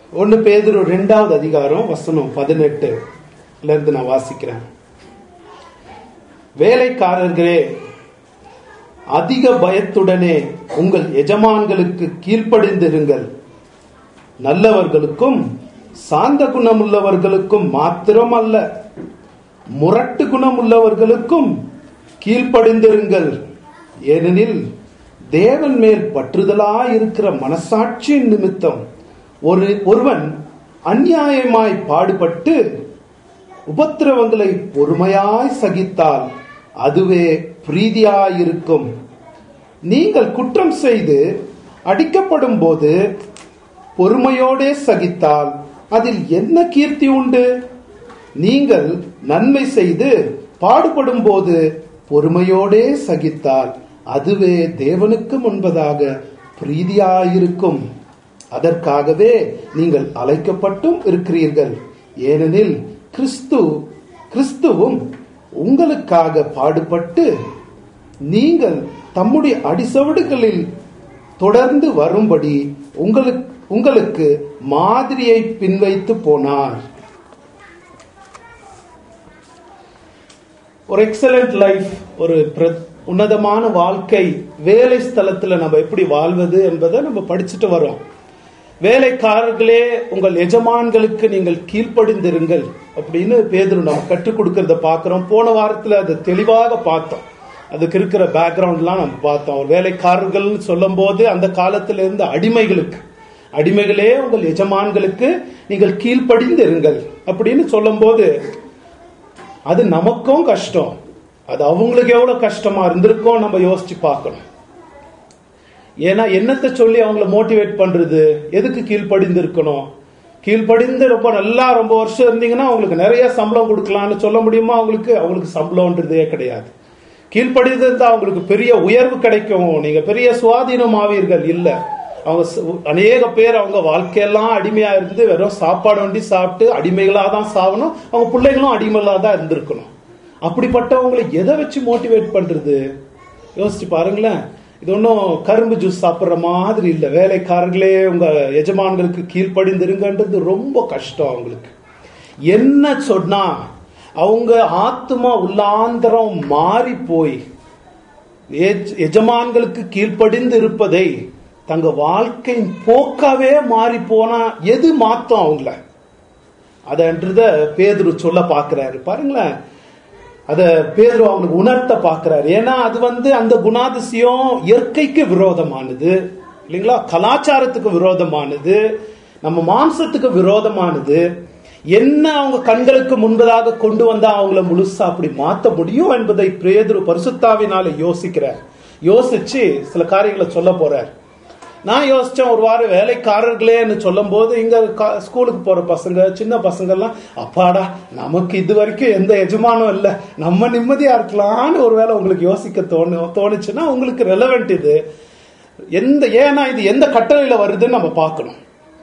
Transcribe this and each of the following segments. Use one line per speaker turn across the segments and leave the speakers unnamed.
ஒன்னு பேதுரு ரெண்டாவது அதிகாரம் வசனம் பதினெட்டுல இருந்து நான் வாசிக்கிறேன் வேலைக்காரர்களே அதிக பயத்துடனே உங்கள் எஜமான்களுக்கு கீழ்ப்படிந்திருங்கள் நல்லவர்களுக்கும் சாந்த குணமுள்ளவர்களுக்கும் மாத்திரம் அல்ல முரட்டு குணமுள்ளவர்களுக்கும் கீழ்ப்படிந்திருங்கள் ஏனெனில் தேவன் மேல் பற்றுதலாய் இருக்கிற மனசாட்சியின் நிமித்தம் ஒரு ஒருவன் அநியாயமாய் பாடுபட்டு உபத்திரவங்களை பொறுமையாய் சகித்தால் அதுவே பிரீதியாயிருக்கும் நீங்கள் குற்றம் செய்து அடிக்கப்படும் போது பொறுமையோடே சகித்தால் அதில் என்ன கீர்த்தி உண்டு நீங்கள் நன்மை செய்து பாடுபடும் போது பொறுமையோடே சகித்தால் அதுவே தேவனுக்கு முன்பதாக பிரீதியாயிருக்கும் அதற்காகவே நீங்கள் அழைக்கப்பட்டும் இருக்கிறீர்கள் ஏனெனில் கிறிஸ்து கிறிஸ்துவும் உங்களுக்காக பாடுபட்டு நீங்கள் தம்முடைய அடிசவடுகளில் தொடர்ந்து வரும்படி உங்களுக்கு உங்களுக்கு மாதிரியை பின்வைத்து போனார் ஒரு எக்ஸலண்ட் லைஃப் ஒரு பிர- உன்னதமான வாழ்க்கை வேலை ஸ்தலத்துல நம்ம எப்படி வாழ்வது என்பதை நம்ம படிச்சுட்டு வரோம் வேலைக்காரர்களே உங்கள் எஜமான்களுக்கு நீங்கள் கீழ்ப்படிந்திருங்கள் அப்படின்னு பேதுரு நம்ம கற்றுக் கொடுக்கறத பார்க்கிறோம் போன வாரத்துல அதை தெளிவாக பார்த்தோம் அதுக்கு இருக்கிற பேக்ரவுண்ட்லாம் நம்ம பார்த்தோம் ஒரு வேலைக்காரர்கள்னு சொல்லும் போது அந்த காலத்துல இருந்த அடிமைகளுக்கு அடிமைகளே உங்கள் எஜமான்களுக்கு நீங்கள் கீழ்ப்படிந்திருங்கள் அப்படின்னு சொல்லும்போது அது நமக்கும் கஷ்டம் அது அவங்களுக்கு எவ்வளவு கஷ்டமா இருந்திருக்கும் நம்ம யோசிச்சு பார்க்கணும் ஏன்னா என்னத்தை சொல்லி அவங்கள மோட்டிவேட் பண்றது எதுக்கு கீழ்ப்படிந்து இருக்கணும் கீழ்ப்படிந்து ரொம்ப நல்லா ரொம்ப வருஷம் இருந்தீங்கன்னா அவங்களுக்கு நிறைய சம்பளம் கொடுக்கலாம்னு சொல்ல முடியுமா அவங்களுக்கு அவங்களுக்கு சம்பளம்ன்றதே கிடையாது கீழ்ப்படிந்து இருந்தா அவங்களுக்கு பெரிய உயர்வு கிடைக்கும் நீங்க பெரிய சுவாதீனம் ஆவீர்கள் இல்ல அவங்க ச- அநேக பேர் அவங்க வாழ்க்கையெல்லாம் அடிமையா இருந்து வெறும் சாப்பாடு வண்டி சாப்பிட்டு அடிமைகளா தான் சாகணும் அவங்க பிள்ளைகளும் அடிமைகளா தான் இருந்திருக்கணும் அப்படிப்பட்டவங்களை எதை வச்சு மோட்டிவேட் பண்றது யோசிச்சு பாருங்களேன் இது ஒன்றும் கரும்பு ஜூஸ் சாப்பிட்ற மாதிரி இல்லை வேலைக்காரர்களே உங்க எஜமான்களுக்கு கீழ்ப்படிந்திருங்கன்றது ரொம்ப கஷ்டம் அவங்களுக்கு என்ன சொன்னா அவங்க ஆத்மா உள்ளாந்தரம் மாறி போய் எஜ- எஜமான்களுக்கு கீழ்ப்படிந்து இருப்பதை தங்க வாழ்க்கையின் போக்காவே மாறி போனா எது மாத்தம் அவங்கள அதன்றத பேதுரு சொல்ல பாக்குறாரு பாருங்களேன் அத பேதுரு அவங்களுக்கு உணர்த்த பாக்குறாரு ஏன்னா அது வந்து அந்த குணாதிசயம் இயற்கைக்கு விரோதமானது இல்லைங்களா கலாச்சாரத்துக்கு விரோதமானது நம்ம மாம்சத்துக்கு விரோதமானது என்ன அவங்க கண்களுக்கு முன்பதாக கொண்டு வந்தா அவங்கள முழுசா அப்படி மாத்த முடியும் என்பதை பேதுரு பரிசுத்தாவினால யோசிக்கிறார் யோசிச்சு சில காரியங்களை சொல்ல போறார் நான் யோசிச்சேன் ஒரு வாரம் வேலைக்காரர்களேன்னு சொல்லும் போது இங்க கா- ஸ்கூலுக்கு போற பசங்க சின்ன பசங்க எல்லாம் அப்பாடா நமக்கு இது வரைக்கும் எந்த எஜமானம் இல்லை நம்ம நிம்மதியா இருக்கலாம்னு ஒருவேளை உங்களுக்கு யோசிக்க தோணு தோணுச்சுன்னா உங்களுக்கு ரெலவெண்ட் இது எந்த ஏன்னா இது எந்த கட்டளையில வருதுன்னு நம்ம பார்க்கணும்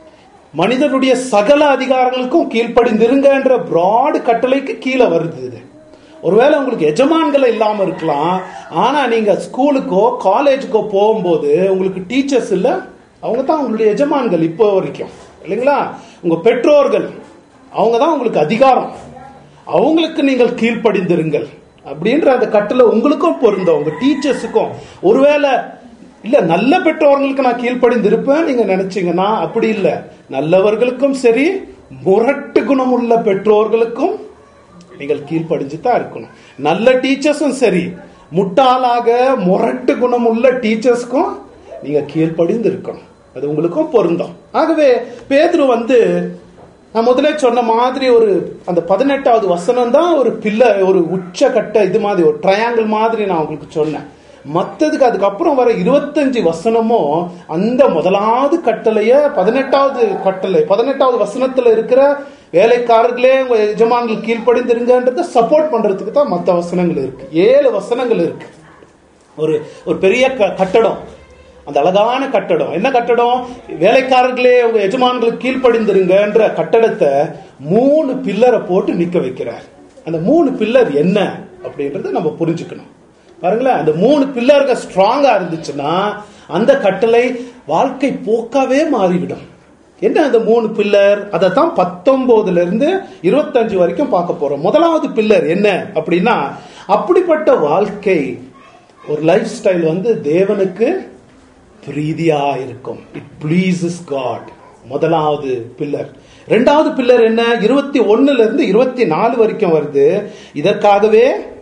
மனிதனுடைய சகல அதிகாரங்களுக்கும் கீழ்ப்படிந்திருங்கன்ற பிராட் கட்டளைக்கு கீழே வருது இது ஒருவேளை உங்களுக்கு எஜமான்கள் இல்லாம இருக்கலாம் ஆனா நீங்க ஸ்கூலுக்கோ காலேஜுக்கோ போகும்போது உங்களுக்கு டீச்சர்ஸ் இல்ல அவங்க தான் உங்களுடைய எஜமான்கள் இப்போ வரைக்கும் இல்லைங்களா உங்க பெற்றோர்கள் அவங்க தான் உங்களுக்கு அதிகாரம் அவங்களுக்கு நீங்கள் கீழ்ப்படிந்திருங்கள் அப்படின்ற அந்த கட்டளை உங்களுக்கும் பொருந்தும் உங்க டீச்சர்ஸுக்கும் ஒருவேளை இல்ல நல்ல பெற்றோர்களுக்கு நான் கீழ்ப்படிந்து இருப்பேன் நீங்க நினைச்சீங்கன்னா அப்படி இல்ல நல்லவர்களுக்கும் சரி முரட்டு குணம் உள்ள பெற்றோர்களுக்கும் நீங்கள் கீழ்ப்படிஞ்சு தான் இருக்கணும் நல்ல டீச்சர்ஸும் சரி முட்டாளாக முரட்டு குணம் உள்ள டீச்சர்ஸ்க்கும் நீங்க கீழ்ப்படிந்து இருக்கணும் அது உங்களுக்கும் பொருந்தும் ஆகவே பேதுரு வந்து நான் முதல்ல சொன்ன மாதிரி ஒரு அந்த பதினெட்டாவது வசனம் தான் ஒரு பில்ல ஒரு உச்சக்கட்ட இது மாதிரி ஒரு ட்ரையாங்கிள் மாதிரி நான் உங்களுக்கு சொன்னேன் மத்ததுக்கு அதுக்கப்புறம் வர இருபத்தஞ்சு வசனமும் அந்த முதலாவது கட்டளைய பதினெட்டாவது கட்டளை பதினெட்டாவது வசனத்துல இருக்கிற வேலைக்காரர்களே உங்க எஜமான்கள் கீழ்ப்படிந்திருங்கன்றத சப்போர்ட் பண்றதுக்கு தான் மற்ற வசனங்கள் இருக்கு ஏழு வசனங்கள் இருக்கு ஒரு ஒரு பெரிய க- கட்டடம் அந்த அழகான கட்டடம் என்ன கட்டடம் வேலைக்காரர்களே உங்க எஜமான்களுக்கு கீழ்ப்படிந்திருங்கன்ற கட்டடத்தை மூணு பில்லரை போட்டு நிக்க வைக்கிறார் அந்த மூணு பில்லர் என்ன அப்படின்றத நம்ம புரிஞ்சுக்கணும் பாருங்களேன் அந்த மூணு பில்லர்கள் ஸ்ட்ராங்கா இருந்துச்சுன்னா அந்த கட்டளை வாழ்க்கை போக்காவே மாறிவிடும் என்ன அந்த மூணு பில்லர் அதை தான் பத்தொன்பதுல இருந்து இருபத்தஞ்சு வரைக்கும் பார்க்க போறோம் முதலாவது பில்லர் என்ன அப்படின்னா அப்படிப்பட்ட வாழ்க்கை ஒரு லைஃப் ஸ்டைல் வந்து தேவனுக்கு பிரீதியா இருக்கும் இட் ப்ளீசஸ் காட் முதலாவது பில்லர் ரெண்டாவது பில்லர் என்ன இருபத்தி ஒண்ணுல இருந்து இருபத்தி நாலு வரைக்கும் வருது இதற்காகவே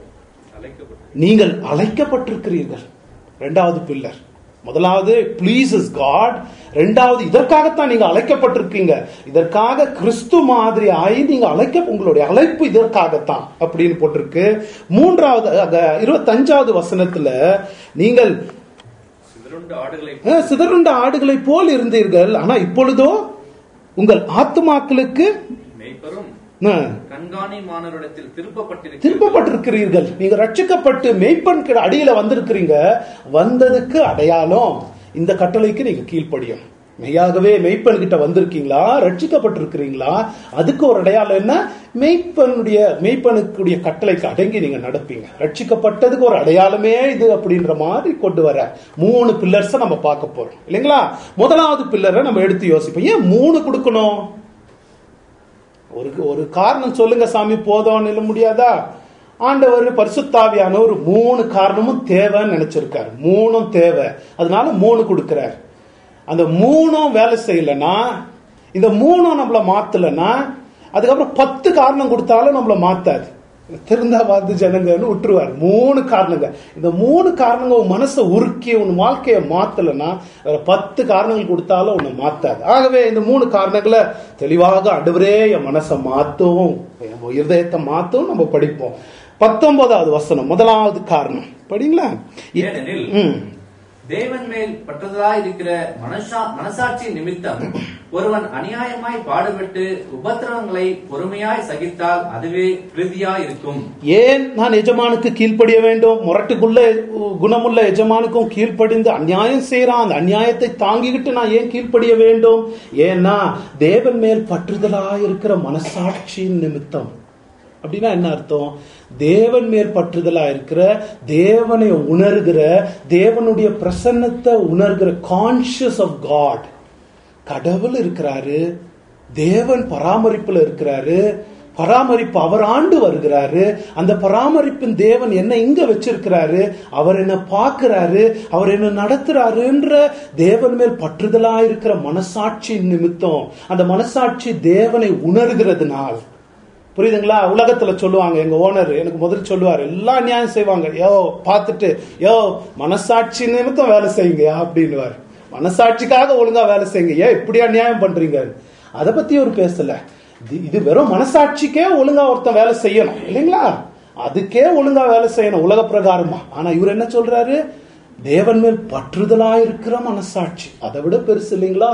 நீங்கள் அழைக்கப்பட்டிருக்கிறீர்கள் ரெண்டாவது பில்லர் முதலாவது ப்ளீசஸ் காட் ரெண்டாவது இதற்காகத்தான் நீங்க அழைக்கப்பட்டிருக்கீங்க இதற்காக கிறிஸ்து மாதிரி ஆகி நீங்க அழைக்க உங்களுடைய அழைப்பு இதற்காகத்தான் அப்படின்னு போட்டிருக்கு மூன்றாவது அத இருபத்தஞ்சாவது வசனத்துல நீங்கள்
சிதறுண்ட ஆடுகளை
அஹ், சிதறுண்ட ஆடுகளை போல் இருந்தீர்கள் ஆனா இப்பொழுதோ உங்கள் ஆத்துமாக்களுக்கு
மேய்ப்பரும்
அஹ்,
கண்காணிமானவரிடத்தில் திருப்பப்பட்டிருக்கிறது
திருப்பப்பட்டிருக்கிறீர்கள் நீங்க ரட்சிக்கப்பட்டு மெய்ப்பன் அடியில வந்திருக்கிறீங்க வந்ததுக்கு அடையாளம் இந்த கட்டளைக்கு நீங்க கீழ்ப்படியும் மெய்யாகவே மெய்ப்பன் கிட்ட வந்திருக்கீங்களா ரட்சிக்கப்பட்டிருக்கிறீங்களா அதுக்கு ஒரு அடையாளம் என்ன மெய்ப்பனுடைய மெய்ப்பனுக்குடைய கட்டளைக்கு அடங்கி நீங்க நடப்பீங்க ரட்சிக்கப்பட்டதுக்கு ஒரு அடையாளமே இது அப்படின்ற மாதிரி கொண்டு வர மூணு பில்லர்ஸை நம்ம பார்க்க போறோம் இல்லைங்களா முதலாவது பில்லரை நம்ம எடுத்து யோசிப்போம் ஏன் மூணு கொடுக்கணும் ஒரு ஒரு காரணம் சொல்லுங்க சாமி போதும்னு இல்ல முடியாதா ஆண்டவர் பரிசுத்தாவியான ஒரு மூணு காரணமும் தேவைன்னு நினைச்சிருக்காரு மூணும் தேவை அதனால மூணு கொடுக்கிறார் அந்த மூணும் வேலை செய்யலைன்னா இந்த மூணும் நம்மள மாத்தலைன்னா அதுக்கப்புறம் பத்து காரணம் கொடுத்தாலும் நம்மள மாத்தாது திருந்தாவாது ஜனங்கன்னு விட்டுருவார் மூணு காரணங்க இந்த மூணு காரணங்க உன் மனசை உருக்கி உன் வாழ்க்கையை மாத்தலைன்னா வேற பத்து காரணங்கள் கொடுத்தாலும் உன்னை மாத்தாது ஆகவே இந்த மூணு காரணங்களை தெளிவாக அடுவரே என் மனசை மாத்தவும் என் இருதயத்தை மாத்தவும் நம்ம படிப்போம் பத்தொன்பதாவது வசனம் முதலாவது காரணம் படிங்களா
ஏனெனில்
ம்
தேவன் மேல் பற்றதலாய் இருக்கிற மனசா மனசாட்சி நிமித்தம் ஒருவன் அநியாயமாய் பாடுபட்டு உபத்திரவங்களை பொறுமையாய் சகித்தால் அதுவே பிரீதியாய் இருக்கும்
ஏன் நான் எஜமானுக்கு கீழ்ப்படிய வேண்டும் முரட்டுக்குள்ள குணமுள்ள எஜமானுக்கும் கீழ்ப்படிந்து அநியாயம் செய்யறான் அந்த அநியாயத்தை தாங்கிக்கிட்டு நான் ஏன் கீழ்ப்படிய வேண்டும் ஏன்னா தேவன் மேல் பற்றுதலா இருக்கிற மனசாட்சியின் நிமித்தம் அப்படின்னா என்ன அர்த்தம் தேவன் மேல் பற்றுதலா இருக்கிற தேவனை உணர்கிற தேவனுடைய பிரசன்னத்தை உணர்கிற கான்சியஸ் ஆஃப் காட் கடவுள் இருக்கிறாரு தேவன் பராமரிப்புல இருக்கிறாரு பராமரிப்பு அவர் ஆண்டு வருகிறாரு அந்த பராமரிப்பின் தேவன் என்ன இங்க வச்சிருக்கிறாரு அவர் என்ன பார்க்கிறாரு அவர் என்ன நடத்துறாருன்ற தேவன் மேல் பற்றுதலா இருக்கிற மனசாட்சி நிமித்தம் அந்த மனசாட்சி தேவனை உணர்கிறதுனால் புரியுதுங்களா உலகத்துல சொல்லுவாங்க எங்க ஓனர் எனக்கு முதல்ல சொல்லுவார் எல்லாம் நியாயம் செய்வாங்க யோ பார்த்துட்டு யோ மனசாட்சி நிமித்தம் வேலை செய்யுங்க அப்படின்னுவார் மனசாட்சிக்காக ஒழுங்கா வேலை செய்யுங்க ஏன் இப்படி அநியாயம் பண்றீங்க அதை பத்தி அவர் பேசல இது- இது வெறும் மனசாட்சிக்கே ஒழுங்கா ஒருத்தன் வேலை செய்யணும் இல்லைங்களா அதுக்கே ஒழுங்கா வேலை செய்யணும் உலக பிரகாரமா ஆனா இவர் என்ன சொல்றாரு தேவன் மேல் பற்றுதலா இருக்கிற மனசாட்சி அதை விட பெருசு இல்லைங்களா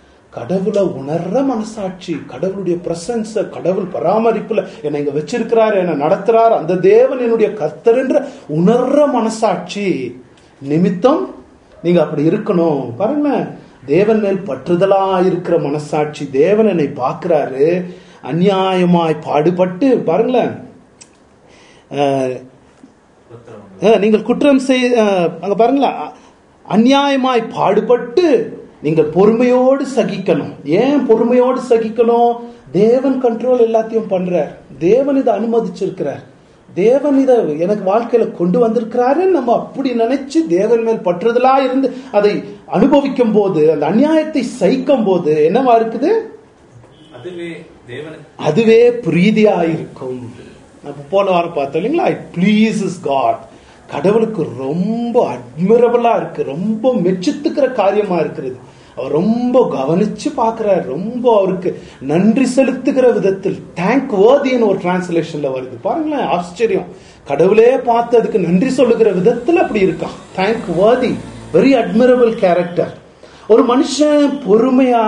கடவுளை உணர்ற மனசாட்சி கடவுளுடைய பிரசன்ஸ கடவுள் பராமரிப்புல என்னை இங்க வச்சிருக்கிறார் என்னை நடத்துறார் அந்த தேவன் என்னுடைய கர்த்தர் என்ற உணர்ற மனசாட்சி நிமித்தம் நீங்க அப்படி இருக்கணும் பாருங்களேன் தேவன் மேல் பற்றுதலா இருக்கிற மனசாட்சி தேவன் என்னை பார்க்கிறாரு அநியாயமாய் பாடுபட்டு பாருங்களேன் அஹ்,
உபத்திரவங்கள்
அஹ், நீங்கள் குற்றம் செய் அஹ், அங்க பாருங்களா அநியாயமாய் பாடுபட்டு நீங்கள் பொறுமையோடு சகிக்கணும் ஏன் பொறுமையோடு சகிக்கணும் தேவன் கண்ட்ரோல் எல்லாத்தையும் பண்றார் தேவன் இதை அனுமதிச்சிருக்கிறார் தேவன் இதை எனக்கு வாழ்க்கையில கொண்டு வந்திருக்கிறாருன்னு நம்ம அப்படி நினைச்சு தேவன் மேல் பற்றுதலா இருந்து அதை அனுபவிக்கும் போது அந்த அநியாயத்தை சகிக்கும் போது என்னவா இருக்குது
அதுவே தேவனுக்கு
அதுவே பிரீதியா இருக்கும் நம்ம போன வாரம் பார்த்தோம் இல்லைங்களா இட் ப்ளீசஸ் காட் கடவுளுக்கு ரொம்ப அட்மிரபிளா இருக்கு ரொம்ப மெச்சித்துக்கிற காரியமா இருக்கிறது அவர் ரொம்ப கவனிச்சு பார்க்கிறார் ரொம்ப அவருக்கு நன்றி செலுத்துகிற விதத்தில் தேங்க் வேர்தின்னு ஒரு டிரான்ஸ்லேஷன்ல வருது பாருங்களேன் ஆச்சரியம் கடவுளே பார்த்து அதுக்கு நன்றி சொல்லுகிற விதத்தில் அப்படி இருக்கான் thank worthy very admirable character ஒரு மனுஷன் பொறுமையா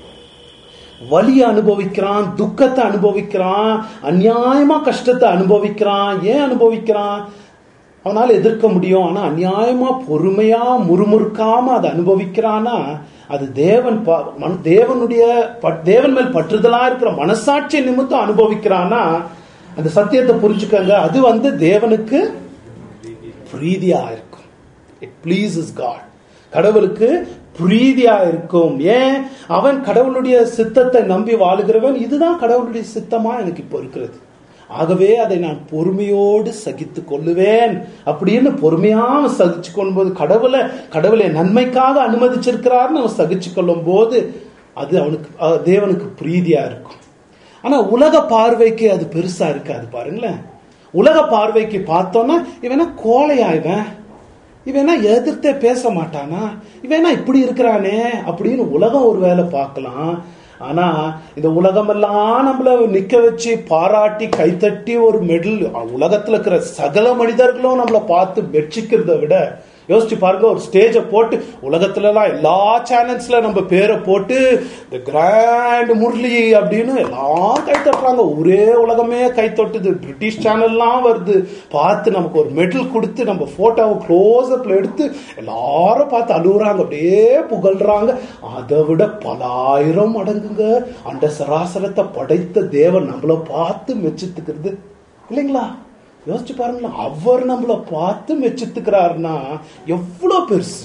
வலியை அனுபவிக்கிறான் துக்கத்தை அனுபவிக்கிறான் அநியாயமா கஷ்டத்தை அனுபவிக்கிறான் ஏன் அனுபவிக்கிறான் அவனால எதிர்க்க முடியும் ஆனா அநியாயமா பொறுமையா முறுமுறுக்காம அதை அனுபவிக்கிறானா அது தேவன் ப- மன- தேவனுடைய பட்- தேவன் மேல் பற்றுதலா இருக்கிற மனசாட்சி நிமித்தம் அனுபவிக்கிறானா அந்த சத்தியத்தை புரிஞ்சுக்கங்க அது வந்து தேவனுக்கு பிரீதியா இருக்கும் இட் ப்ளீசஸ் காட் கடவுளுக்கு பிரீதியா இருக்கும் ஏன் அவன் கடவுளுடைய சித்தத்தை நம்பி வாழுகிறவன் இதுதான் கடவுளுடைய சித்தமா எனக்கு இப்போ இருக்கிறது ஆகவே அதை நான் பொறுமையோடு சகித்து கொள்ளுவேன் அப்படின்னு பொறுமையா அவன் சகிச்சு கொள்ளும்போது கடவுளை கடவுளை நன்மைக்காக அனுமதிச்சிருக்கிறார்னு அவன் சகிச்சு கொள்ளும் போது அது அவனுக்கு அஹ், தேவனுக்கு பிரீதியா இருக்கும் ஆனா உலக பார்வைக்கு அது பெருசா இருக்காது பாருங்களேன் உலக பார்வைக்கு பார்த்தோன்னா இவனா கோழையா இவன் இவனா எதிர்த்தே பேச மாட்டானா இவனா இப்படி இருக்கிறானே அப்படின்னு உலகம் ஒரு வேலை பார்க்கலாம் ஆனா இந்த உலகமெல்லாம் நம்மள நிக்க வச்சு பாராட்டி கைத்தட்டி ஒரு மெடல் உலகத்துல இருக்கிற சகல மனிதர்களும் நம்மள பார்த்து மெச்சிக்கிறத விட யோசிச்சு பாருங்க ஒரு ஸ்டேஜை போட்டு உலகத்துல எல்லாம் எல்லா சேனல்ஸ்ல நம்ம பேரை போட்டு தி கிராண்ட் முரளி அப்படின்னு எல்லாம் கை தட்டுறாங்க ஒரே உலகமே கை தொட்டுது பிரிட்டிஷ் சேனல்லாம் வருது பார்த்து நமக்கு ஒரு மெடல் கொடுத்து நம்ம போட்டோவை க்ளோஸ் அப்ல எடுத்து எல்லாரும் பார்த்து அழுகுறாங்க அப்படியே புகழ்றாங்க அதை விட பலாயிரம் மடங்குங்க அந்த சராசரத்தை படைத்த தேவன் நம்மள பார்த்து மெச்சித்துக்கிறது இல்லைங்களா யோசிச்சு பாருங்களேன் அவர் நம்மள பார்த்து மெச்சித்துக்கிறாருன்னா எவ்வளவு பெருசு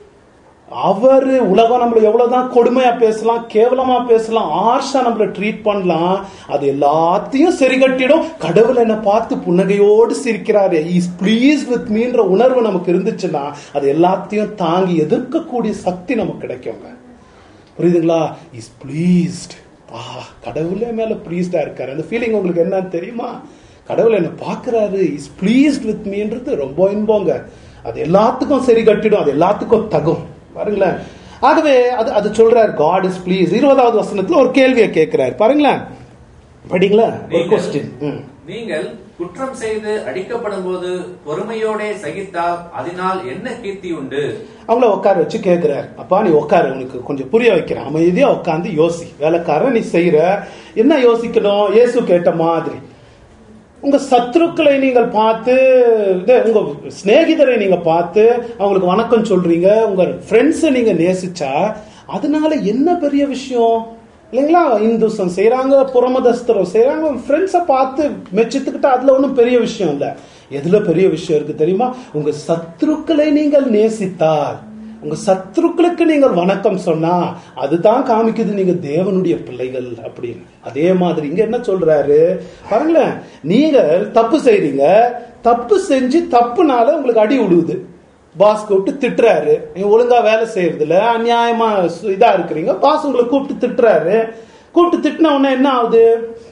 அவர் உலகம் நம்மள எவ்வளவுதான் கொடுமையா பேசலாம் கேவலமா பேசலாம் ஆர்ஷா நம்மள ட்ரீட் பண்ணலாம் அது எல்லாத்தையும் சரி கட்டிடும் கடவுள் என்ன பார்த்து புன்னகையோடு சிரிக்கிறாரு இஸ் ப்ளீஸ் வித் மீன்ற உணர்வு நமக்கு இருந்துச்சுன்னா அது எல்லாத்தையும் தாங்கி எதிர்க்கக்கூடிய சக்தி நமக்கு கிடைக்குங்க புரியுதுங்களா இஸ் ப்ளீஸ்ட் ஆ கடவுளே மேல ப்ளீஸ்டா இருக்காரு அந்த ஃபீலிங் உங்களுக்கு என்னன்னு தெரியுமா கடவுள் என்ன பார்க்கறாரு இஸ் ப்ளீஸ்ட் வித் மீன்றது ரொம்ப இன்பங்க அது எல்லாத்துக்கும் சரி கட்டிடும் அது எல்லாத்துக்கும் தகும் பாருங்களேன் ஆகவே அது அது சொல்றாரு காட் இஸ் ப்ளீஸ் இருபதாவது வசனத்துல ஒரு கேள்வியை கேட்கிறாரு பாருங்களேன் படிங்களா ஒரு
நீங்கள்-
கொஸ்டின்
நீங்கள் குற்றம் செய்து அடிக்கப்படும் போது பொறுமையோடே சகித்தால் அதனால் என்ன கீர்த்தி உண்டு
அவங்கள உட்கார வச்சு கேட்கிறாரு அப்பா நீ உட்காரு உனக்கு கொஞ்சம் புரிய வைக்கிறேன் அமைதியா உட்காந்து யோசி வேலைக்காரன் நீ செய்யற என்ன யோசிக்கணும் இயேசு கேட்ட மாதிரி உங்க சத்துருக்களை நீங்கள் பார்த்து இது, உங்க சிநேகிதரை நீங்க பார்த்து அவங்களுக்கு வணக்கம் சொல்றீங்க உங்க ஃப்ரெண்ட்ஸை நீங்க நேசிச்சா அதனால என்ன பெரிய விஷயம் இல்லைங்களா இந்துசம் செய்யறாங்க புறமதஸ்தரம் செய்யறாங்க ஃப்ரெண்ட்ஸை பார்த்து மெச்சித்துக்கிட்டா அதுல ஒன்றும் பெரிய விஷயம் இல்ல எதுல பெரிய விஷயம் இருக்கு தெரியுமா உங்க சத்துருக்களை நீங்கள் நேசித்தால் உங்க சத்துருக்களுக்கு நீங்கள் வணக்கம் சொன்னா அதுதான் காமிக்குது நீங்க தேவனுடைய பிள்ளைகள் அப்படின்னு அதே மாதிரி இங்க என்ன சொல்றாரு பாருங்களேன் நீங்கள் தப்பு செய்றீங்க தப்பு செஞ்சு தப்புனால உங்களுக்கு அடி விடுது பாஸ் கூப்பிட்டு திட்டுறாரு நீங்க ஒழுங்கா வேலை செய்யறது இல்ல அநியாயமா சு- இதா இருக்கிறீங்க பாஸ் உங்களை கூப்பிட்டு திட்டுறாரு கூப்பிட்டு திட்டின உடனே என்ன ஆகுது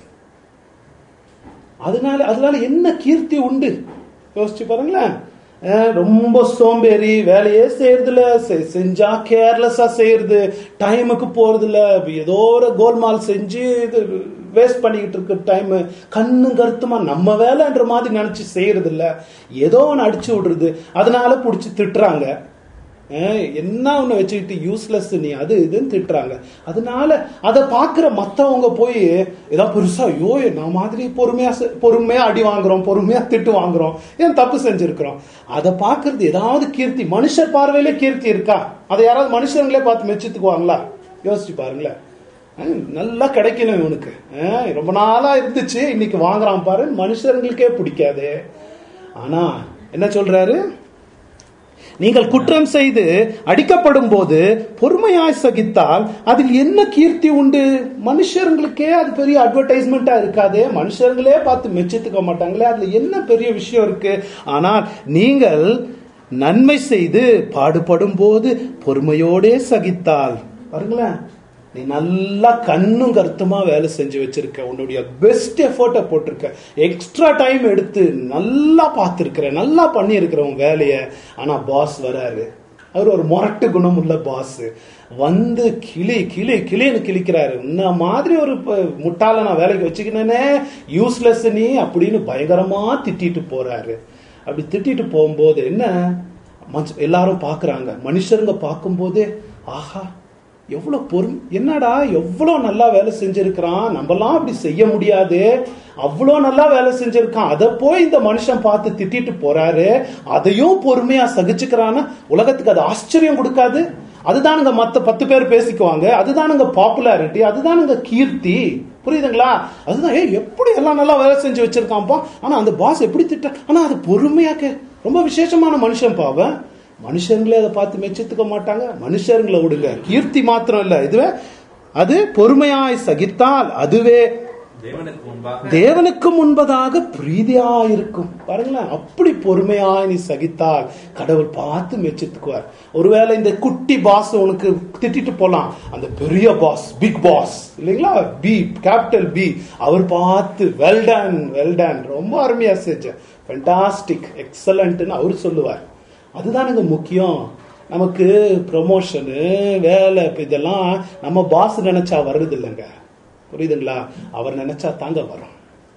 அதனால அதனால என்ன கீர்த்தி உண்டு யோசிச்சு பாருங்களேன் அஹ் ரொம்ப சோம்பேறி வேலையே செய்யறதில்ல செ- செஞ்சா கேர்லெஸ்ஸா செய்யறது டைமுக்கு போறதில்ல ஏதோ ஒரு கோல்மால் செஞ்சு இது வேஸ்ட் பண்ணிக்கிட்டு இருக்க டைம் கண்ணு கருத்துமா நம்ம வேலைன்ற மாதிரி நினைச்சு செய்யறது இல்ல ஏதோ ஒன்று அடிச்சு விடுறது அதனால புடிச்சு திட்டுறாங்க ஏய், என்ன ஒண்ணு வச்சுக்கிட்டு யூஸ்லெஸ் நீ அது இதுன்னு திட்டுறாங்க அதனால அதை பார்க்குற மத்தவங்க போய் ஏதாவது பெருசா ஐயோ நான் மாதிரி பொறுமையா செ- பொறுமையா அடி வாங்குறோம் பொறுமையா திட்டு வாங்குறோம் ஏன் தப்பு செஞ்சிருக்கிறோம் அதை பார்க்கறது ஏதாவது கீர்த்தி மனுஷர் பார்வையிலே கீர்த்தி இருக்கா அதை யாராவது மனுஷங்களே பார்த்து மெச்சித்துக்குவாங்களா யோசிச்சு பாருங்களேன் அஹ், நல்லா கிடைக்கணும் இவனுக்கு அஹ், ரொம்ப நாளா இருந்துச்சு இன்னைக்கு வாங்குறான் பாரு மனுஷங்களுக்கே பிடிக்காது ஆனா என்ன சொல்றாரு நீங்கள் குற்றம் செய்து அடிக்கப்படும் போது பொறுமையாய் சகித்தால் அதில் என்ன கீர்த்தி உண்டு மனுஷர்களுக்கே அது பெரிய அட்வர்டைஸ்மெண்டா இருக்காதே மனுஷர்களே பார்த்து மெச்சித்துக்க மாட்டாங்களே அதுல என்ன பெரிய விஷயம் இருக்கு ஆனால் நீங்கள் நன்மை செய்து பாடுபடும் போது பொறுமையோடே சகித்தால் பாருங்களேன் நீ நல்லா கண்ணும் கருத்துமா வேலை செஞ்சு வச்சிருக்க உன்னுடைய பெஸ்ட் எஃபோர்ட்டை போட்டிருக்க எக்ஸ்ட்ரா டைம் எடுத்து நல்லா பார்த்துருக்கிற நல்லா பண்ணியிருக்கிற உன் வேலையை ஆனா பாஸ் வராரு அவர் ஒரு முரட்டு குணம் உள்ள பாஸ் வந்து கிளி கிளி கிளின்னு கிழிக்கிறாரு உன்ன மாதிரி ஒரு ப- முட்டாள நான் வேலைக்கு வச்சுக்கினேனே யூஸ்லெஸ் நீ அப்படின்னு பயங்கரமா திட்டிட்டு போறாரு அப்படி திட்டிட்டு போகும்போது என்ன மனுஷ- எல்லாரும் பார்க்கறாங்க மனுஷருங்க பார்க்கும்போதே ஆஹா எவ்வளவு பொறும் என்னடா எவ்வளவு நல்லா வேலை செஞ்சிருக்கிறான் நம்மலாம் அப்படி செய்ய முடியாது அவ்வளோ நல்லா வேலை செஞ்சிருக்கான் அதை போய் இந்த மனுஷன் பார்த்து திட்டிட்டு போறாரு அதையும் பொறுமையா சகிச்சுக்கிறான்னா உலகத்துக்கு அது ஆச்சரியம் கொடுக்காது அதுதானுங்க மத்த பத்து பேர் பேசிக்குவாங்க அதுதானுங்க பாப்புலாரிட்டி அதுதானுங்க கீர்த்தி புரியுதுங்களா அதுதான் ஏய் எப்படி எல்லாம் நல்லா வேலை செஞ்சு வச்சிருக்கான்ப்பா ஆனா அந்த பாஸ் எப்படி திட்ட ஆனா அது பொறுமையா கே ரொம்ப விசேஷமான மனுஷன் பாவன் மனுஷங்களே அதை பார்த்து மெச்சித்துக்க மாட்டாங்க மனுஷர்களை விடுங்க கீர்த்தி மாத்திரம் இல்ல இதுவே அது பொறுமையாய் சகித்தால் அதுவே
தேவனுக்கு முன்பாக
தேவனுக்கு முன்பதாக பிரீதியா இருக்கும் பாருங்களேன் அப்படி பொறுமையாய் நீ சகித்தால் கடவுள் பார்த்து மெச்சித்துக்குவார் ஒருவேளை இந்த குட்டி பாஸ் உனக்கு திட்டிட்டு போலாம் அந்த பெரிய பாஸ் பிக் பாஸ் இல்லைங்களா பி கேபிட்டல் பி அவர் பார்த்து வெல் டன் வெல் டன் ரொம்ப அருமையா செஞ்ச ஃபென்டாஸ்டிக் எக்ஸலண்ட்னு அவர் சொல்லுவார் அதுதானுங்க முக்கியம் நமக்கு ப்ரொமோஷனு வேலை இப்ப இதெல்லாம் நம்ம பாஸ் நினைச்சா வர்றது இல்லைங்க புரியுதுங்களா அவர் நினைச்சா தாங்க வரும்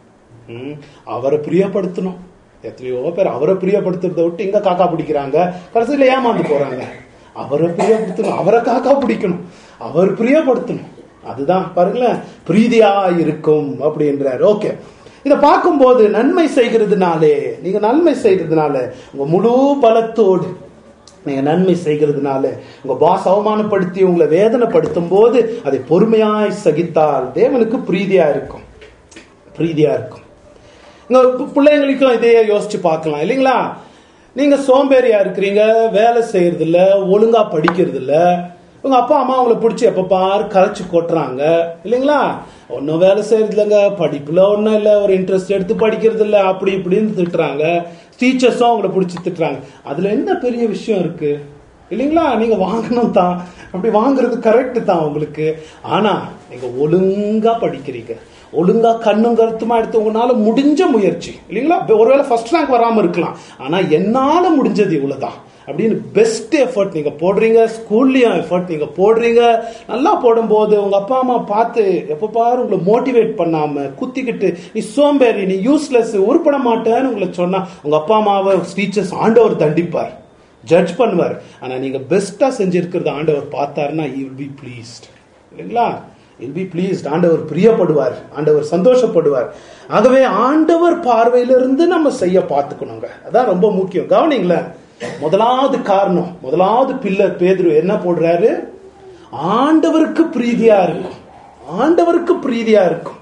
ம், அவரை பிரியப்படுத்தணும் எத்தனையோ பேர் அவரை பிரியப்படுத்துறதை விட்டு இங்க காக்கா பிடிக்கிறாங்க கடைசியில ஏமாந்து போறாங்க அவரை பிரியப்படுத்தணும் அவரை காக்கா பிடிக்கணும் அவர் பிரியப்படுத்தணும் அதுதான் பாருங்களேன் பிரீதியா இருக்கும் அப்படின்றார் ஓகே இதை பார்க்கும்போது நன்மை செய்கிறதுனாலே நீங்க நன்மை செய்கிறதுனால உங்க முழு பலத்தோடு நீங்க நன்மை செய்கிறதுனால உங்க பாஸ் அவமானப்படுத்தி உங்களை வேதனைப்படுத்தும் போது அதை பொறுமையாய் சகித்தால் தேவனுக்கு பிரீதியா இருக்கும் பிரீதியா இருக்கும் உங்க பி- பிள்ளைங்களுக்கும் இதையே யோசிச்சு பார்க்கலாம் இல்லைங்களா நீங்க சோம்பேறியா இருக்கிறீங்க வேலை செய்யறது இல்ல ஒழுங்கா படிக்கிறது இல்ல உங்க அப்பா அம்மா உங்களை பிடிச்சி எப்ப பாரு கரைச்சு கொட்டுறாங்க இல்லைங்களா ஒன்றும் வேலை செய்யறது இல்லைங்க படிப்புல ஒன்றும் இல்லை ஒரு இன்ட்ரெஸ்ட் எடுத்து படிக்கிறது இல்ல அப்படி இப்படின்னு திட்டுறாங்க டீச்சர்ஸும் அவங்கள பிடிச்சி திட்டுறாங்க அதுல என்ன பெரிய விஷயம் இருக்கு இல்லைங்களா நீங்க வாங்கணும் தான் அப்படி வாங்குறது கரெக்ட் தான் உங்களுக்கு ஆனா நீங்க ஒழுங்கா படிக்கிறீங்க ஒழுங்கா கண்ணும் கருத்துமா எடுத்து உங்களால முடிஞ்ச முயற்சி இல்லைங்களா ஒருவேளை ஃபர்ஸ்ட் ரேங்க் வராம இருக்கலாம் ஆனா என்னால முடிஞ்சது இவ்வளவுதான் அப்படின்னு பெஸ்ட் எஃபர்ட் நீங்க போடுறீங்க ஸ்கூல்லயும் எஃபர்ட் நீங்க போடுறீங்க நல்லா போடும்போது உங்க அப்பா அம்மா பார்த்து எப்ப பாரு உங்களை மோட்டிவேட் பண்ணாம குத்திக்கிட்டு நீ சோம்பேறி நீ யூஸ்லெஸ் உருப்பட மாட்டேன்னு உங்களை சொன்னா உங்க அப்பா அம்மாவை டீச்சர்ஸ் ஆண்டவர் தண்டிப்பார் ஜட்ஜ் பண்ணுவார் ஆனா நீங்க பெஸ்டா செஞ்சிருக்கிறது ஆண்டவர் பார்த்தாருன்னா யூ வில் பி ப்ளீஸ்ட் இல்லைங்களா வில் பி ப்ளீஸ்ட் ஆண்டவர் பிரியப்படுவார் ஆண்டவர் சந்தோஷப்படுவார் ஆகவே ஆண்டவர் பார்வையிலிருந்து நம்ம செய்ய பார்த்துக்கணுங்க அதான் ரொம்ப முக்கியம் கவனிங்களேன் முதலாவது காரணம் முதலாவது பில்லர் பேதுரு என்ன போடுறாரு ஆண்டவருக்கு பிரீதியா இருக்கும் ஆண்டவருக்கு பிரீதியா இருக்கும்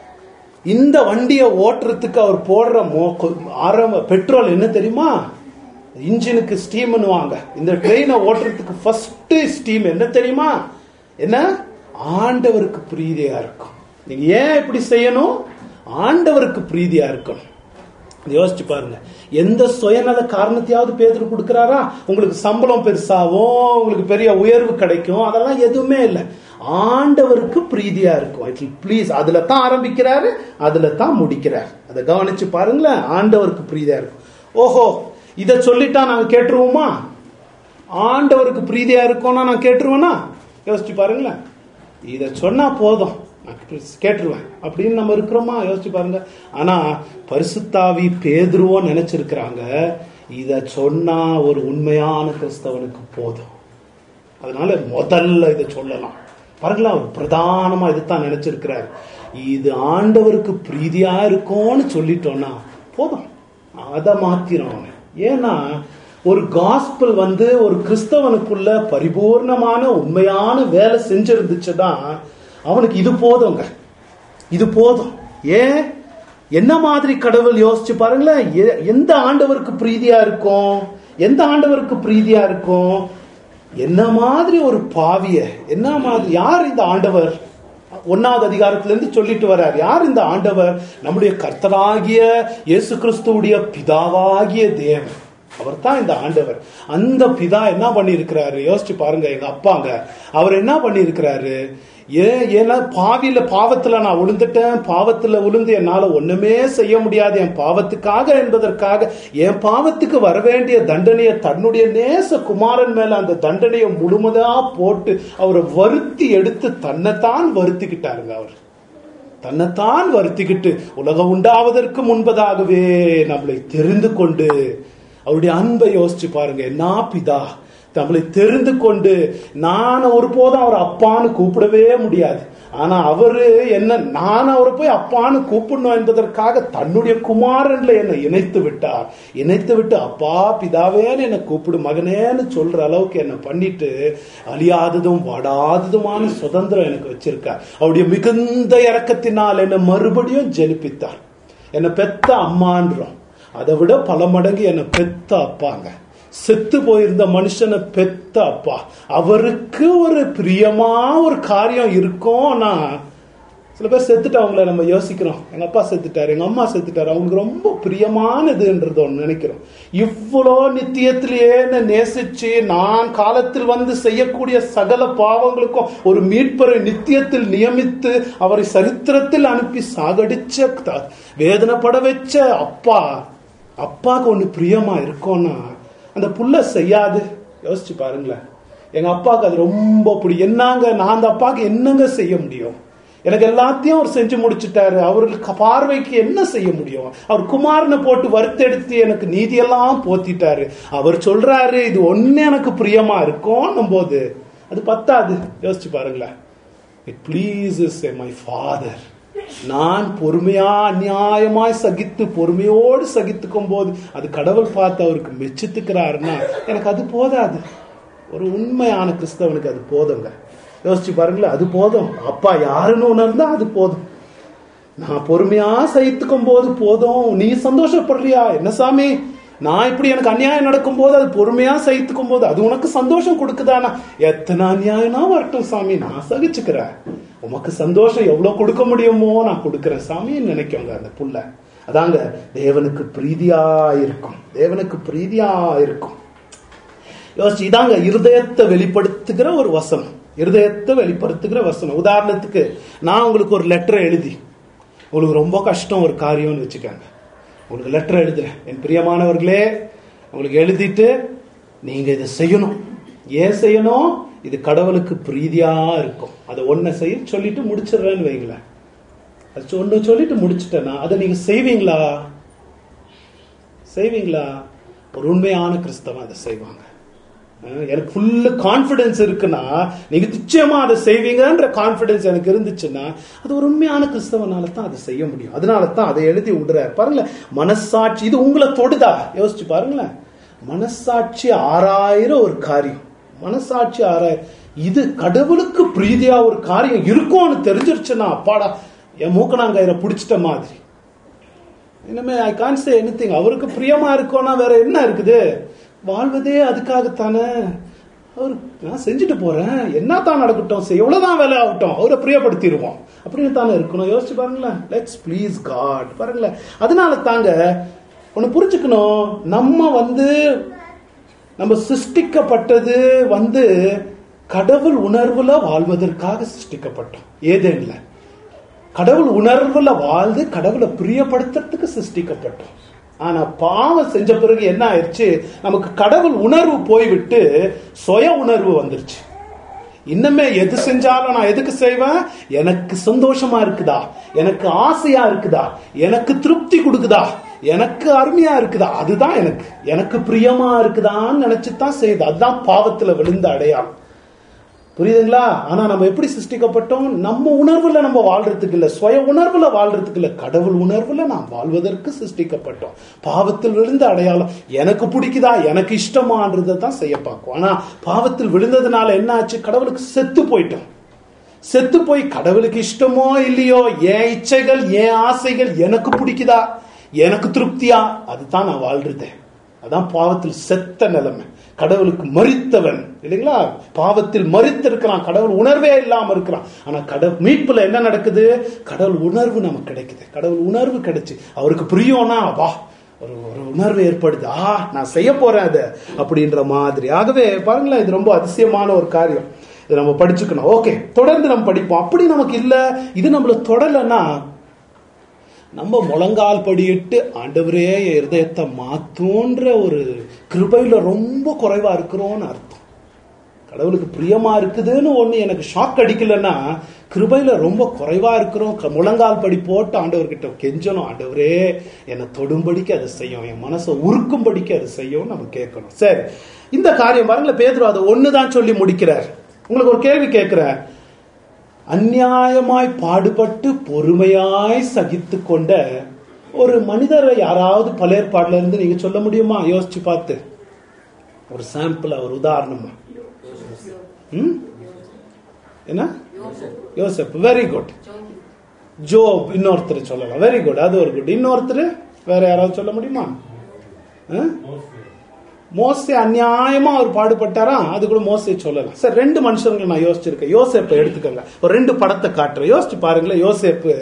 இந்த வண்டியை ஓட்டுறதுக்கு அவர் போடுற மோ கொ- ஆரம்ப பெட்ரோல் என்ன தெரியுமா இன்ஜினுக்கு ஸ்டீம்னுவாங்க இந்த ட்ரெயினை ஓட்டுறதுக்கு ஃபர்ஸ்ட் ஸ்டீம் என்ன தெரியுமா என்ன ஆண்டவருக்கு பிரீதியா இருக்கும் நீங்க ஏன் இப்படி செய்யணும் ஆண்டவருக்கு பிரீதியா இருக்கணும் யோசிச்சு பாருங்க எந்த சுயநல காரணத்தையாவது பேதர் கொடுக்கிறாரா உங்களுக்கு சம்பளம் பெருசாகும் உங்களுக்கு பெரிய உயர்வு கிடைக்கும் அதெல்லாம் எதுவுமே இல்லை ஆண்டவருக்கு பிரீதியா இருக்கும் இட் ப்ளீஸ் அதுல தான் ஆரம்பிக்கிறாரு அதுல தான் முடிக்கிறார் அதை கவனிச்சு பாருங்களேன் ஆண்டவருக்கு பிரீதியா இருக்கும் ஓஹோ இத சொல்லிட்டா நாங்க கேட்டுருவோமா ஆண்டவருக்கு பிரீதியா இருக்கோம்னா நான் கேட்டுருவேனா யோசிச்சு பாருங்களேன் இத சொன்னா போதும் நான் கேட்டுருவேன் அப்படின்னு நம்ம இருக்கிறோமா யோசிச்சு பாருங்க ஆனா பரிசுத்தாவி பேதுருவோ நினைச்சிருக்கிறாங்க இத சொன்னா ஒரு உண்மையான கிறிஸ்தவனுக்கு போதும் அதனால முதல்ல இதை சொல்லலாம் பாருங்களா அவர் பிரதானமா இதுதான் நினைச்சிருக்கிறார் இது ஆண்டவருக்கு பிரீதியா இருக்கும்னு சொல்லிட்டோம்னா போதும் அதை மாத்திரம் அவன் ஏன்னா ஒரு காஸ்பல் வந்து ஒரு கிறிஸ்தவனுக்குள்ள பரிபூர்ணமான உண்மையான வேலை செஞ்சிருந்துச்சுன்னா அவனுக்கு இது போதுங்க இது போதும் ஏன் என்ன மாதிரி கடவுள் யோசிச்சு பாருங்களேன் எ- எந்த ஆண்டவருக்கு பிரீதியா இருக்கும் எந்த ஆண்டவருக்கு பிரீதியா இருக்கும் என்ன மாதிரி ஒரு பாவிய என்ன மாதிரி யார் இந்த ஆண்டவர் ஒன்னாவது அதிகாரத்துல இருந்து சொல்லிட்டு வர்றார் யார் இந்த ஆண்டவர் நம்முடைய கர்த்தராகிய இயேசு கிறிஸ்துவுடைய பிதாவாகிய தேவன் அவர் தான் இந்த ஆண்டவர் அந்த பிதா என்ன பண்ணியிருக்கிறாரு யோசிச்சு பாருங்க எங்க அப்பாங்க அவர் என்ன பண்ணியிருக்கிறாரு ஏன் ஏன்னா பாவியில பாவத்துல நான் விழுந்துட்டேன் பாவத்துல விழுந்து என்னால ஒண்ணுமே செய்ய முடியாது என் பாவத்துக்காக என்பதற்காக என் பாவத்துக்கு வர வேண்டிய தண்டனையை தன்னுடைய நேச குமாரன் மேல அந்த தண்டனையை முழுமதா போட்டு அவரை வருத்தி எடுத்து தன்னைத்தான் வருத்திக்கிட்டாருங்க அவர் தன்னைத்தான் வருத்திக்கிட்டு உலகம் உண்டாவதற்கு முன்பதாகவே நம்மளை தெரிந்து கொண்டு அவருடைய அன்பை யோசிச்சு பாருங்க என்ன பிதா நம்மளை தெரிந்து கொண்டு நான் ஒருபோதும் அவர் அப்பான்னு கூப்பிடவே முடியாது ஆனா அவரு என்ன நான் அவரை போய் அப்பான்னு கூப்பிடணும் என்பதற்காக தன்னுடைய குமாரன்ல என்னை இணைத்து விட்டார் இணைத்து விட்டு அப்பா பிதாவேன்னு என்னை கூப்பிடு மகனேன்னு சொல்ற அளவுக்கு என்னை பண்ணிட்டு அழியாததும் வாடாததுமான சுதந்திரம் எனக்கு வச்சிருக்கார் அவருடைய மிகுந்த இறக்கத்தினால் என்னை மறுபடியும் ஜெனிப்பித்தார் என்னை பெத்த அம்மான்றோம் அதை விட பல மடங்கு என்னை பெத்த அப்பாங்க செத்து போயிருந்த மனுஷனை பெத்த அப்பா அவருக்கு ஒரு பிரியமா ஒரு காரியம் இருக்கும்னா சில பேர் செத்துட்டவங்கள நம்ம யோசிக்கிறோம் எங்க அப்பா செத்துட்டாரு எங்க அம்மா செத்துட்டாரு அவங்களுக்கு ரொம்ப பிரியமானதுன்றது ஒன்று நினைக்கிறோம் இவ்வளோ நித்தியத்திலேயே என்னை நேசிச்சு நான் காலத்தில் வந்து செய்யக்கூடிய சகல பாவங்களுக்கும் ஒரு மீட்பரை நித்தியத்தில் நியமித்து அவரை சரித்திரத்தில் அனுப்பி சாகடிச்ச த- வேதனைப்பட வச்ச அப்பா அப்பாவுக்கு ஒன்று பிரியமா இருக்கும்னா அந்த புள்ள செய்யாது யோசிச்சு பாருங்களேன் எங்க அப்பாவுக்கு அது ரொம்ப பிடிக்கும் என்னங்க நான் அந்த அப்பாவுக்கு என்னங்க செய்ய முடியும் எனக்கு எல்லாத்தையும் அவர் செஞ்சு முடிச்சுட்டாரு அவருக்கு பார்வைக்கு என்ன செய்ய முடியும் அவர் குமாரனை போட்டு வறுத்தெடுத்து எனக்கு நீதியெல்லாம் போத்திட்டாரு அவர் சொல்றாரு இது ஒண்ணு எனக்கு பிரியமா இருக்கும் போது அது பத்தாது யோசிச்சு பாருங்களேன் இட் ப்ளீசஸ் மை ஃபாதர் நான் பொறுமையா அநியாயமாய் சகித்து பொறுமையோடு சகித்துக்கும் போது அது கடவுள் பார்த்து அவருக்கு மெச்சித்துக்கிறாருன்னா எனக்கு அது போதாது ஒரு உண்மையான கிறிஸ்தவனுக்கு அது போதுங்க யோசிச்சு பாருங்களேன் அது போதும் அப்பா யாருன்னு உணர்ந்தா அது போதும் நான் பொறுமையா சகித்துக்கும் போது போதும் நீ சந்தோஷப்படுறியா என்ன சாமி நான் இப்படி எனக்கு அநியாயம் நடக்கும் போது அது பொறுமையா சகித்துக்கும் போது அது உனக்கு சந்தோஷம் கொடுக்குதானா எத்தனை அநியாயம்னா வரட்டும் சாமி நான் சகிச்சுக்கிறேன் உமக்கு சந்தோஷம் எவ்வளவு கொடுக்க முடியுமோ நான் கொடுக்கிறேன் சாமின்னு நினைக்கோங்க அந்த புள்ள அதாங்க தேவனுக்கு பிரீதியா இருக்கும் தேவனுக்கு பிரீதியா இருக்கும் யோசிச்சு இதாங்க இருதயத்தை வெளிப்படுத்துகிற ஒரு வசனம் இருதயத்தை வெளிப்படுத்துகிற வசனம் உதாரணத்துக்கு நான் உங்களுக்கு ஒரு லெட்டரை எழுதி உங்களுக்கு ரொம்ப கஷ்டம் ஒரு காரியம்னு வச்சுக்கோங்க உங்களுக்கு லெட்டர் எழுதுறேன் என் பிரியமானவர்களே உங்களுக்கு எழுதிட்டு நீங்க இதை செய்யணும் ஏன் செய்யணும் இது கடவுளுக்கு பிரீதியா இருக்கும் அதை ஒன்றை செய்ய சொல்லிட்டு முடிச்சிடுறேன்னு வைங்களேன் அது ஒன்று சொல்லிட்டு முடிச்சிட்டேன்னா அதை நீங்க செய்வீங்களா செய்வீங்களா ஒரு உண்மையான கிறிஸ்தவன் அதை செய்வாங்க அஹ் எனக்கு ஃபுல்லு கான்ஃபிடன்ஸ் இருக்குன்னா நீங்க நிச்சயமா அதை செய்வீங்கன்ற கான்ஃபிடன்ஸ் எனக்கு இருந்துச்சுன்னா அது ஒரு உண்மையான கிறிஸ்தவனால தான் அதை செய்ய முடியும் அதனால தான் அதை எழுதி விடுறாரு பாருங்களேன் மனசாட்சி இது உங்களை தொடுதா யோசிச்சு பாருங்களேன் மனசாட்சி ஆறாயிரம் ஒரு காரியம் மனசாட்சி ஆறாயிரம் இது கடவுளுக்கு பிரீதியா ஒரு காரியம் இருக்கும்னு தெரிஞ்சிருச்சுன்னா அப்பாடா என் மூக்கணாங்கயிறை பிடிச்சிட்ட மாதிரி இனிமே ஐ கான் சே எனிதிங் அவருக்கு பிரியமா இருக்கோன்னா வேற என்ன இருக்குது வாழ்வதே அதுக்காகத்தானே அவர் நான் செஞ்சுட்டு போறேன் என்ன தான் நடக்கட்டும் சரி, எவ்வளவுதான் வேலை ஆகட்டும் அவரை பிரியப்படுத்திடுவோம் அப்படின்னு தானே இருக்கணும் யோசிச்சு பாருங்களேன் லெட்ஸ் ப்ளீஸ் காட் பாருங்களேன் அதனால தாங்க ஒன்று புரிஞ்சுக்கணும் நம்ம வந்து நம்ம சிருஷ்டிக்கப்பட்டது வந்து கடவுள் உணர்வுல வாழ்வதற்காக சிருஷ்டிக்கப்பட்டோம் ஏதேன்ல கடவுள் உணர்வுல வாழ்ந்து கடவுளை பிரியப்படுத்துறதுக்கு சிருஷ்டிக்கப்பட்டோம் ஆனா பாவம் செஞ்ச பிறகு என்ன ஆயிடுச்சு நமக்கு கடவுள் உணர்வு போய்விட்டு சுய உணர்வு வந்துருச்சு இன்னமே எது செஞ்சாலும் நான் எதுக்கு செய்வேன் எனக்கு சந்தோஷமா இருக்குதா எனக்கு ஆசையா இருக்குதா எனக்கு திருப்தி கொடுக்குதா எனக்கு அருமையா இருக்குதா அதுதான் எனக்கு எனக்கு பிரியமா இருக்குதான்னு நினைச்சுதான் செய்யுது அதுதான் பாவத்துல விழுந்த அடையாளம் புரியுதுங்களா ஆனா நம்ம எப்படி சிருஷ்டிக்கப்பட்டோம் நம்ம உணர்வுல நம்ம வாழ்றதுக்கு இல்ல சுய உணர்வுல வாழ்றதுக்கு இல்ல கடவுள் உணர்வுல நாம் வாழ்வதற்கு சிருஷ்டிக்கப்பட்டோம் பாவத்தில் விழுந்த அடையாளம் எனக்கு பிடிக்குதா எனக்கு இஷ்டமான்றதை தான் செய்ய பார்க்கும் ஆனா பாவத்தில் விழுந்ததுனால என்ன ஆச்சு கடவுளுக்கு செத்து போயிட்டோம் செத்து போய் கடவுளுக்கு இஷ்டமோ இல்லையோ என் இச்சைகள் என் ஆசைகள் எனக்கு பிடிக்குதா எனக்கு திருப்தியா அதுதான் நான் வாழ்றது அதான் பாவத்தில் செத்த நிலைமை கடவுளுக்கு மறித்தவன் இல்லைங்களா பாவத்தில் மறித்திருக்கிறான் கடவுள் உணர்வே இல்லாம இருக்கிறான் ஆனா கடவுள் மீட்புல என்ன நடக்குது கடவுள் உணர்வு நமக்கு கிடைக்குது கடவுள் உணர்வு கிடைச்சு அவருக்கு பிரியம்னா வா ஒரு ஒரு உணர்வு ஏற்படுது ஆ நான் செய்ய போறேன் அதை அப்படின்ற மாதிரி ஆகவே பாருங்களேன் இது ரொம்ப அதிசயமான ஒரு காரியம் இதை நம்ம படிச்சுக்கணும் ஓகே தொடர்ந்து நம்ம படிப்போம் அப்படி நமக்கு இல்ல இது நம்மள தொடலைன்னா நம்ம முழங்கால் படியிட்டு ஆண்டவரே என் இருதயத்தை மாத்தோன்ற ஒரு கிருபையில ரொம்ப குறைவா இருக்கிறோம்னு அர்த்தம் கடவுளுக்கு பிரியமா இருக்குதுன்னு ஒண்ணு எனக்கு ஷாக் அடிக்கலன்னா கிருபையில ரொம்ப குறைவா இருக்கிறோம் க- முழங்கால் படி போட்டு ஆண்டவர்கிட்ட கெஞ்சணும் ஆண்டவரே என்னை தொடும்படிக்கு அதை செய்யும் என் மனசை உருக்கும்படிக்கு அதை செய்யும் நம்ம கேட்கணும் சரி இந்த காரியம் பாருங்களேன் பேதுரு அதை ஒண்ணுதான் சொல்லி முடிக்கிறார் உங்களுக்கு ஒரு கேள்வி கேட்கிறேன் அநியாயமாய் பாடுபட்டு பொறுமையாய் சகித்து கொண்ட ஒரு மனிதரை யாராவது பழையற்பாடுல இருந்து நீங்க சொல்ல முடியுமா யோசிச்சு பார்த்து ஒரு சாம்பிள் ஒரு உதாரணமா ம்? என்ன யோசப் வெரி குட் ஜோப் இன்னொருத்தர் சொல்லலாம் வெரி குட் அது ஒரு குட் இன்னொருத்தர் வேற யாராவது சொல்ல முடியுமா ஆ? மோசே அநியாயமா அவர் பாடுபட்டாரா அது கூட மோசே சொல்லலாம் சார் ரெண்டு மனுஷங்களை நான் யோசிச்சிருக்கேன் யோசேப்பை எடுத்துக்கோங்க ஒரு ரெண்டு படத்தை காட்டுறேன் யோசிச்சு பாருங்களேன் யோசேப்பு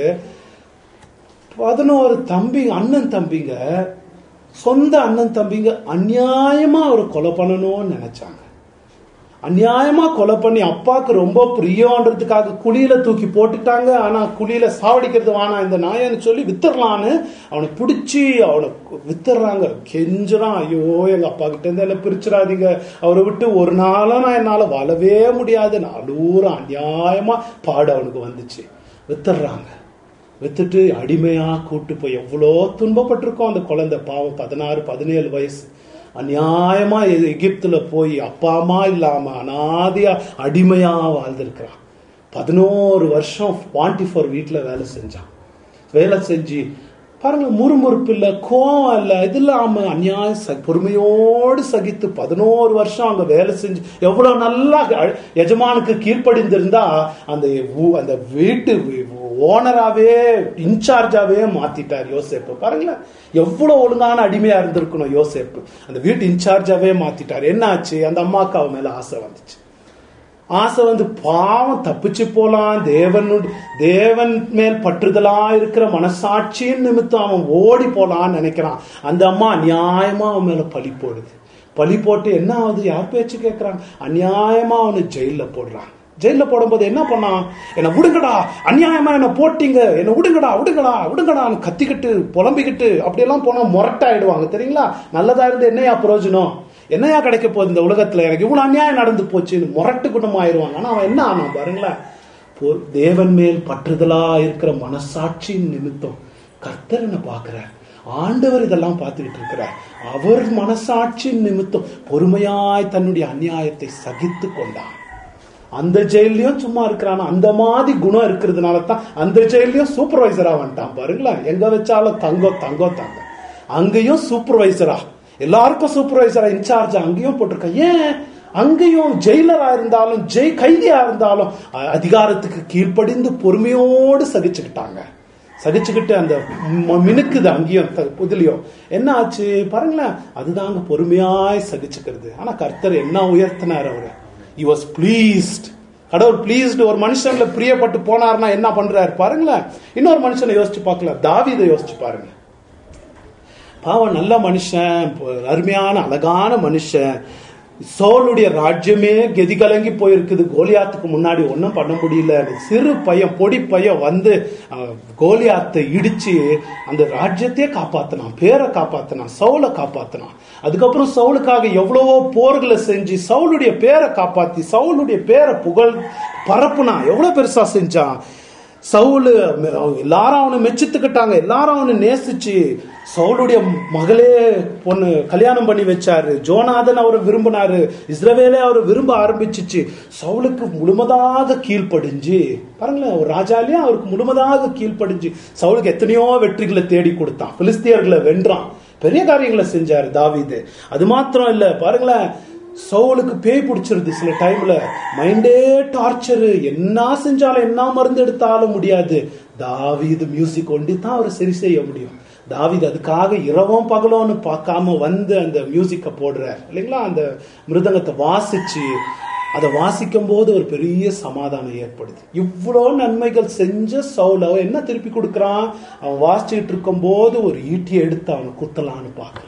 பதினோரு தம்பி அண்ணன் தம்பிங்க சொந்த அண்ணன் தம்பிங்க அநியாயமா அவரை கொலை பண்ணணும்னு நினைச்சாங்க அநியாயமா கொலை பண்ணி அப்பாவுக்கு ரொம்ப பிரியன்றதுக்காக குழியில தூக்கி போட்டுட்டாங்க ஆனா குழியில சாவடிக்கிறது வேணாம் இந்த நாயன்னு சொல்லி வித்துடலான்னு அவனை பிடிச்சி அவனை வித்துடுறாங்க கெஞ்சுறான் ஐயோ எங்க அப்பா கிட்ட இருந்து என்ன பிரிச்சிடாதீங்க அவரை விட்டு ஒரு நாளும் நான் என்னால வாழவே முடியாது அலூர அநியாயமா பாடு அவனுக்கு வந்துச்சு வித்துடுறாங்க வித்துட்டு அடிமையா கூட்டு போய் எவ்வளோ துன்பப்பட்டிருக்கோம் அந்த குழந்தை பாவம் பதினாறு பதினேழு வயசு அநியாயமா எ- எகிப்துல போய் அப்பா அம்மா இல்லாம அனாதையா அடிமையா வாழ்ந்திருக்கிறான் பதினோரு வருஷம் பாண்டிஃபோர் வீட்டுல வேலை செஞ்சான் வேலை செஞ்சு பாருங்க முறுமுறுப்பு இல்ல கோவம் இல்ல இது இல்லாம அநியாயம் ச- பொறுமையோடு சகித்து பதினோரு வருஷம் அங்க வேலை செஞ்சு எவ்வளவு நல்லா அ- எஜமானுக்கு கீழ்ப்படிந்திருந்தா அந்த ஊ- அந்த வீட்டு ஓனராவே இன்சார்ஜாவே மாத்திட்டார் யோசேப்பு பாருங்களேன் எவ்வளவு ஒழுங்கான அடிமையா இருந்திருக்கணும் யோசேப்பு அந்த வீட்டு இன்சார்ஜாவே மாத்திட்டார் என்ன ஆச்சு அந்த அம்மாக்கு அவன் மேல ஆசை வந்துச்சு ஆசை வந்து பாவம் தப்பிச்சு போலாம் தேவன் தேவன் மேல் பற்றுதலா இருக்கிற மனசாட்சியின் நிமித்தம் அவன் ஓடி போலான்னு நினைக்கிறான் அந்த அம்மா அநியாயமா அவன் மேல பழி போடுது பழி போட்டு என்ன ஆகுது யார் பேச்சு கேட்கறாங்க அநியாயமா அவனை ஜெயில போடுறான் ஜெயில போடும்போது என்ன பண்ணான் என்னை விடுங்கடா அநியாயமா என்ன போட்டீங்க என்னை விடுங்கடா விடுங்கடா விடுங்கடான்னு கத்திக்கிட்டு புலம்பிக்கிட்டு அப்படியெல்லாம் போனா முரட்டாயிடுவாங்க தெரியுங்களா நல்லதா இருந்து என்னையா பிரயோஜனம் என்னையா கிடைக்க போகுது இந்த உலகத்துல எனக்கு இவ்வளவு அநியாயம் நடந்து போச்சுன்னு முரட்டு குணம் ஆயிடுவாங்க ஆனா அவன் என்ன ஆனான் பாருங்களேன் போ- தேவன் மேல் பற்றுதலா இருக்கிற மனசாட்சியின் நிமித்தம் கர்த்தர் என்ன பார்க்கிறார் ஆண்டவர் இதெல்லாம் பார்த்துக்கிட்டு இருக்கிறார் அவர் மனசாட்சியின் நிமித்தம் பொறுமையாய் தன்னுடைய அநியாயத்தை சகித்து கொண்டார் அந்த ஜெயிலையும் சும்மா இருக்கிறான் அந்த மாதிரி குணம் இருக்கிறதுனால தான் அந்த ஜெயிலையும் சூப்பர்வைசரா வந்துட்டான் பாருங்களேன் எங்க வச்சாலும் தங்கம் தங்கம் தங்கம் அங்கேயும் சூப்பர்வைசரா எல்லாருக்கும் சூப்பர்வைசரா இன்சார்ஜ் அங்கேயும் போட்டிருக்கான் ஏன் அங்கேயும் ஜெயிலரா இருந்தாலும் ஜெய் கைதியா இருந்தாலும் அ- அதிகாரத்துக்கு கீழ்ப்படிந்து பொறுமையோடு சகிச்சுக்கிட்டாங்க சகிச்சுக்கிட்டு அந்த ம- மினுக்குது அங்கேயும் த- புதிலையும் என்ன ஆச்சு பாருங்களேன் அதுதாங்க பொறுமையாய் சகிச்சுக்கிறது ஆனா கர்த்தர் என்ன உயர்த்தினார் அவரை he was pleased கடவுள் ப்ளீஸ்டு ஒரு மனுஷன்ல பிரியப்பட்டு போனார்னா என்ன பண்றாரு பாருங்களேன் இன்னொரு மனுஷனை யோசிச்சு பார்க்கலாம் தாவீதை யோசிச்சு பாருங்க பாவம் நல்ல மனுஷன் ப- அருமையான அழகான மனுஷன் சோளுடைய ராஜ்யமே கெதி கலங்கி போயிருக்குது கோலியாத்துக்கு முன்னாடி ஒன்றும் பண்ண முடியல அந்த சிறு பையன் பொடி பையன் வந்து அஹ், கோலியாத்தை இடிச்சு அந்த ராஜ்யத்தையே காப்பாத்தினான் பேரை காப்பாத்தினான் சவுலை காப்பாத்தினான் அதுக்கப்புறம் சவுலுக்காக எவ்வளவோ போர்களை செஞ்சு சவுலுடைய பேரை காப்பாத்தி சவுலுடைய பேரை புகழ் பரப்புனா எவ்வளவு பெருசா செஞ்சான் சவுலு அவங்க எல்லாரும் அவனை மெச்சித்துக்கிட்டாங்க எல்லாரும் அவனை நேசிச்சு சவுலுடைய மகளே பொண்ணு கல்யாணம் பண்ணி வச்சாரு ஜோனாதன் அவரை விரும்பினாரு இஸ்ரவேலே அவரை விரும்ப ஆரம்பிச்சிச்சு சவுலுக்கு முழுமதாக கீழ்ப்படிஞ்சு பாருங்களேன் ஒரு ராஜாலேயே அவருக்கு முழுமதாக கீழ்ப்படிஞ்சு சவுலுக்கு எத்தனையோ வெற்றிகளை தேடி கொடுத்தான் பிலிஸ்தியர்களை வென்றான் பெரிய காரியங்களை செஞ்சாரு தாவீது அது மாத்திரம் இல்ல பாருங்களேன் சவுலுக்கு பேய் பிடிச்சிருது சில டைம்ல மைண்டே டார்ச்சரு என்ன செஞ்சாலும் என்ன மருந்து எடுத்தாலும் முடியாது தாவீது மியூசிக் ஒண்டி தான் அவர் சரி செய்ய முடியும் தாவீது அதுக்காக இரவும் பகலும்னு பார்க்காம வந்து அந்த மியூசிக்கை போடுறார் இல்லைங்களா அந்த மிருதங்கத்தை வாசிச்சு அதை வாசிக்கும் போது ஒரு பெரிய சமாதானம் ஏற்படுது இவ்வளோ நன்மைகள் செஞ்ச சவுல் அவன் என்ன திருப்பி கொடுக்குறான் அவன் வாசிச்சுட்டு இருக்கும் போது ஒரு ஈட்டியை எடுத்து அவனை குத்தலான்னு பார்க்கறான்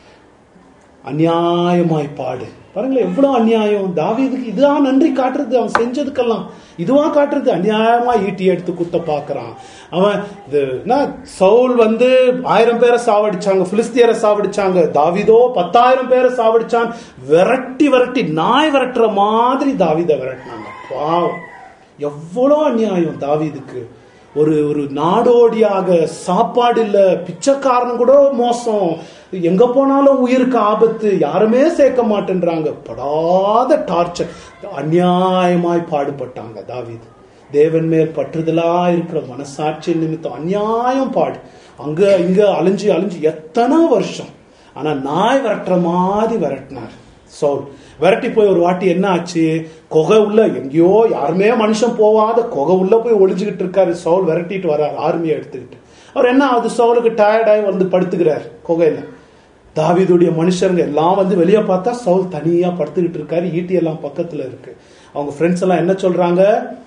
அநியாயமாய் பாடு பாருங்களேன் எவ்வளவு அநியாயம் தாவீதுக்கு இதுதான் நன்றி காட்டுறது அவன் செஞ்சதுக்கெல்லாம் இதுவா காட்டுறது அநியாயமா ஈட்டி எடுத்து குத்த பாக்குறான் அவன் இது என்ன சவுல் வந்து ஆயிரம் பேரை சாவடிச்சாங்க பிலிஸ்தியரை சாவடிச்சாங்க தாவீதோ பத்தாயிரம் பேரை சாவடிச்சான் விரட்டி விரட்டி நாய் விரட்டுற மாதிரி தாவீதை விரட்டினாங்க பாவம் எவ்வளோ அநியாயம் தாவீதுக்கு ஒரு ஒரு நாடோடியாக சாப்பாடு இல்ல பிச்சைக்காரன் கூட மோசம் எங்க போனாலும் உயிருக்கு ஆபத்து யாருமே சேர்க்க மாட்டேன்றாங்க படாத டார்ச்சர் அநியாயமாய் பாடுபட்டாங்க தாவீது தேவன் மேல் பற்றுதலா இருக்கிற மனசாட்சி நிமித்தம் அநியாயம் பாடு அங்க இங்க அலைஞ்சு அலைஞ்சு எத்தனை வருஷம் ஆனா நாய் விரட்டுற மாதிரி விரட்டினார் சவுல் விரட்டி போய் ஒரு வாட்டி என்ன ஆச்சு குகை உள்ள எங்கேயோ யாருமே மனுஷன் போவாத குகை உள்ள போய் ஒளிஞ்சுக்கிட்டு இருக்காரு சவுல் விரட்டிட்டு வர்றாரு ஆர்மியை எடுத்துக்கிட்டு அவர் என்ன ஆகுது சவுலுக்கு டயர்டாகி வந்து படுத்துக்கிறார் குகையில தாவீதுடைய மனுஷருங்க எல்லாம் வந்து வெளியே பார்த்தா சவுல் தனியா படுத்துக்கிட்டு இருக்காரு ஈட்டி எல்லாம் பக்கத்துல இருக்கு அவங்க ஃப்ரெண்ட்ஸ் எல்லாம் என்ன சொல்றாங்க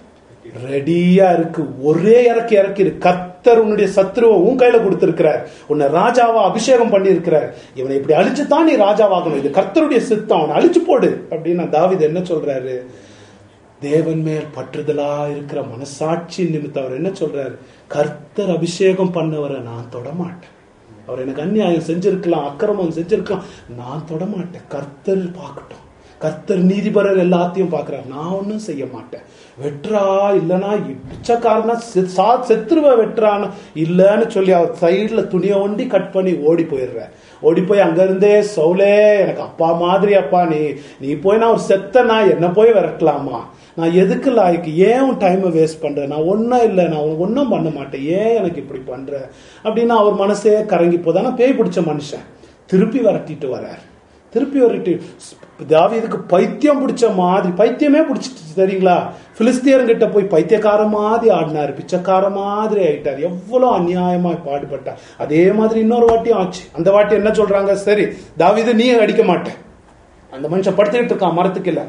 ரெடியா இருக்கு ஒரே இறக்கி இறக்கி இருக்கு கர்த்தர் உன்னுடைய சத்ருவை உன் கையில கொடுத்திருக்கிறார் உன்னை ராஜாவா அபிஷேகம் பண்ணி இருக்கிறார் இவனை இப்படி அழிச்சு தான் நீ ராஜாவாகணும் இது கர்த்தருடைய சித்தம் அவனை அழிச்சு போடு அப்படின்னு தாவீது என்ன சொல்றாரு தேவன் மேல் பற்றுதலா இருக்கிற மனசாட்சி நிமித்தம் அவர் என்ன சொல்றாரு கர்த்தர் அபிஷேகம் பண்ணவரை நான் தொடமாட்டேன் அவர் எனக்கு அநியாயம் செஞ்சிருக்கலாம் அக்கிரமம் செஞ்சிருக்கலாம் நான் தொடமாட்டேன் கர்த்தர் பார்க்கட்டும் கர்த்தர் நீதிபரர் எல்லாத்தையும் பார்க்கிறார் நான் ஒன்றும் செய்ய மாட்டேன் வெற்றா இல்லைன்னா பிச்சைக்காரனா செ- சா செத்துருவ வெற்றானா இல்லைன்னு சொல்லி அவர் சைடுல துணியை ஒண்டி கட் பண்ணி ஓடி போயிடுறேன் ஓடி போய் அங்க இருந்தே சவுலே எனக்கு அப்பா மாதிரி அப்பா நீ நீ போய் நான் ஒரு செத்த நான் என்ன போய் விரட்டலாமா நான் எதுக்கு லாய்க்கு ஏன் உன் டைமை வேஸ்ட் பண்றேன் நான் ஒன்றும் இல்லை நான் உனக்கு ஒன்றும் பண்ண மாட்டேன் ஏன் எனக்கு இப்படி பண்ற அப்படின்னு அவர் மனசே கரங்கி போதானா பேய் பிடிச்ச மனுஷன் திருப்பி விரட்டிட்டு வரார் திருப்பி வரட்டு தாவீதுக்கு பைத்தியம் பிடிச்ச மாதிரி பைத்தியமே பிடிச்சிட்டு தெரியுங்களா பிலிஸ்தியர்கிட்ட போய் பைத்தியக்கார மாதிரி ஆடினார் பிச்சைக்கார மாதிரி ஆயிட்டார் எவ்வளவு அநியாயமா பாடுபட்டார் அதே மாதிரி இன்னொரு வாட்டியும் ஆச்சு அந்த வாட்டி என்ன சொல்றாங்க சரி தாவீது நீ அடிக்க மாட்டேன் அந்த மனுஷன் படுத்துக்கிட்டு இருக்கான் மரத்துக்கு இல்ல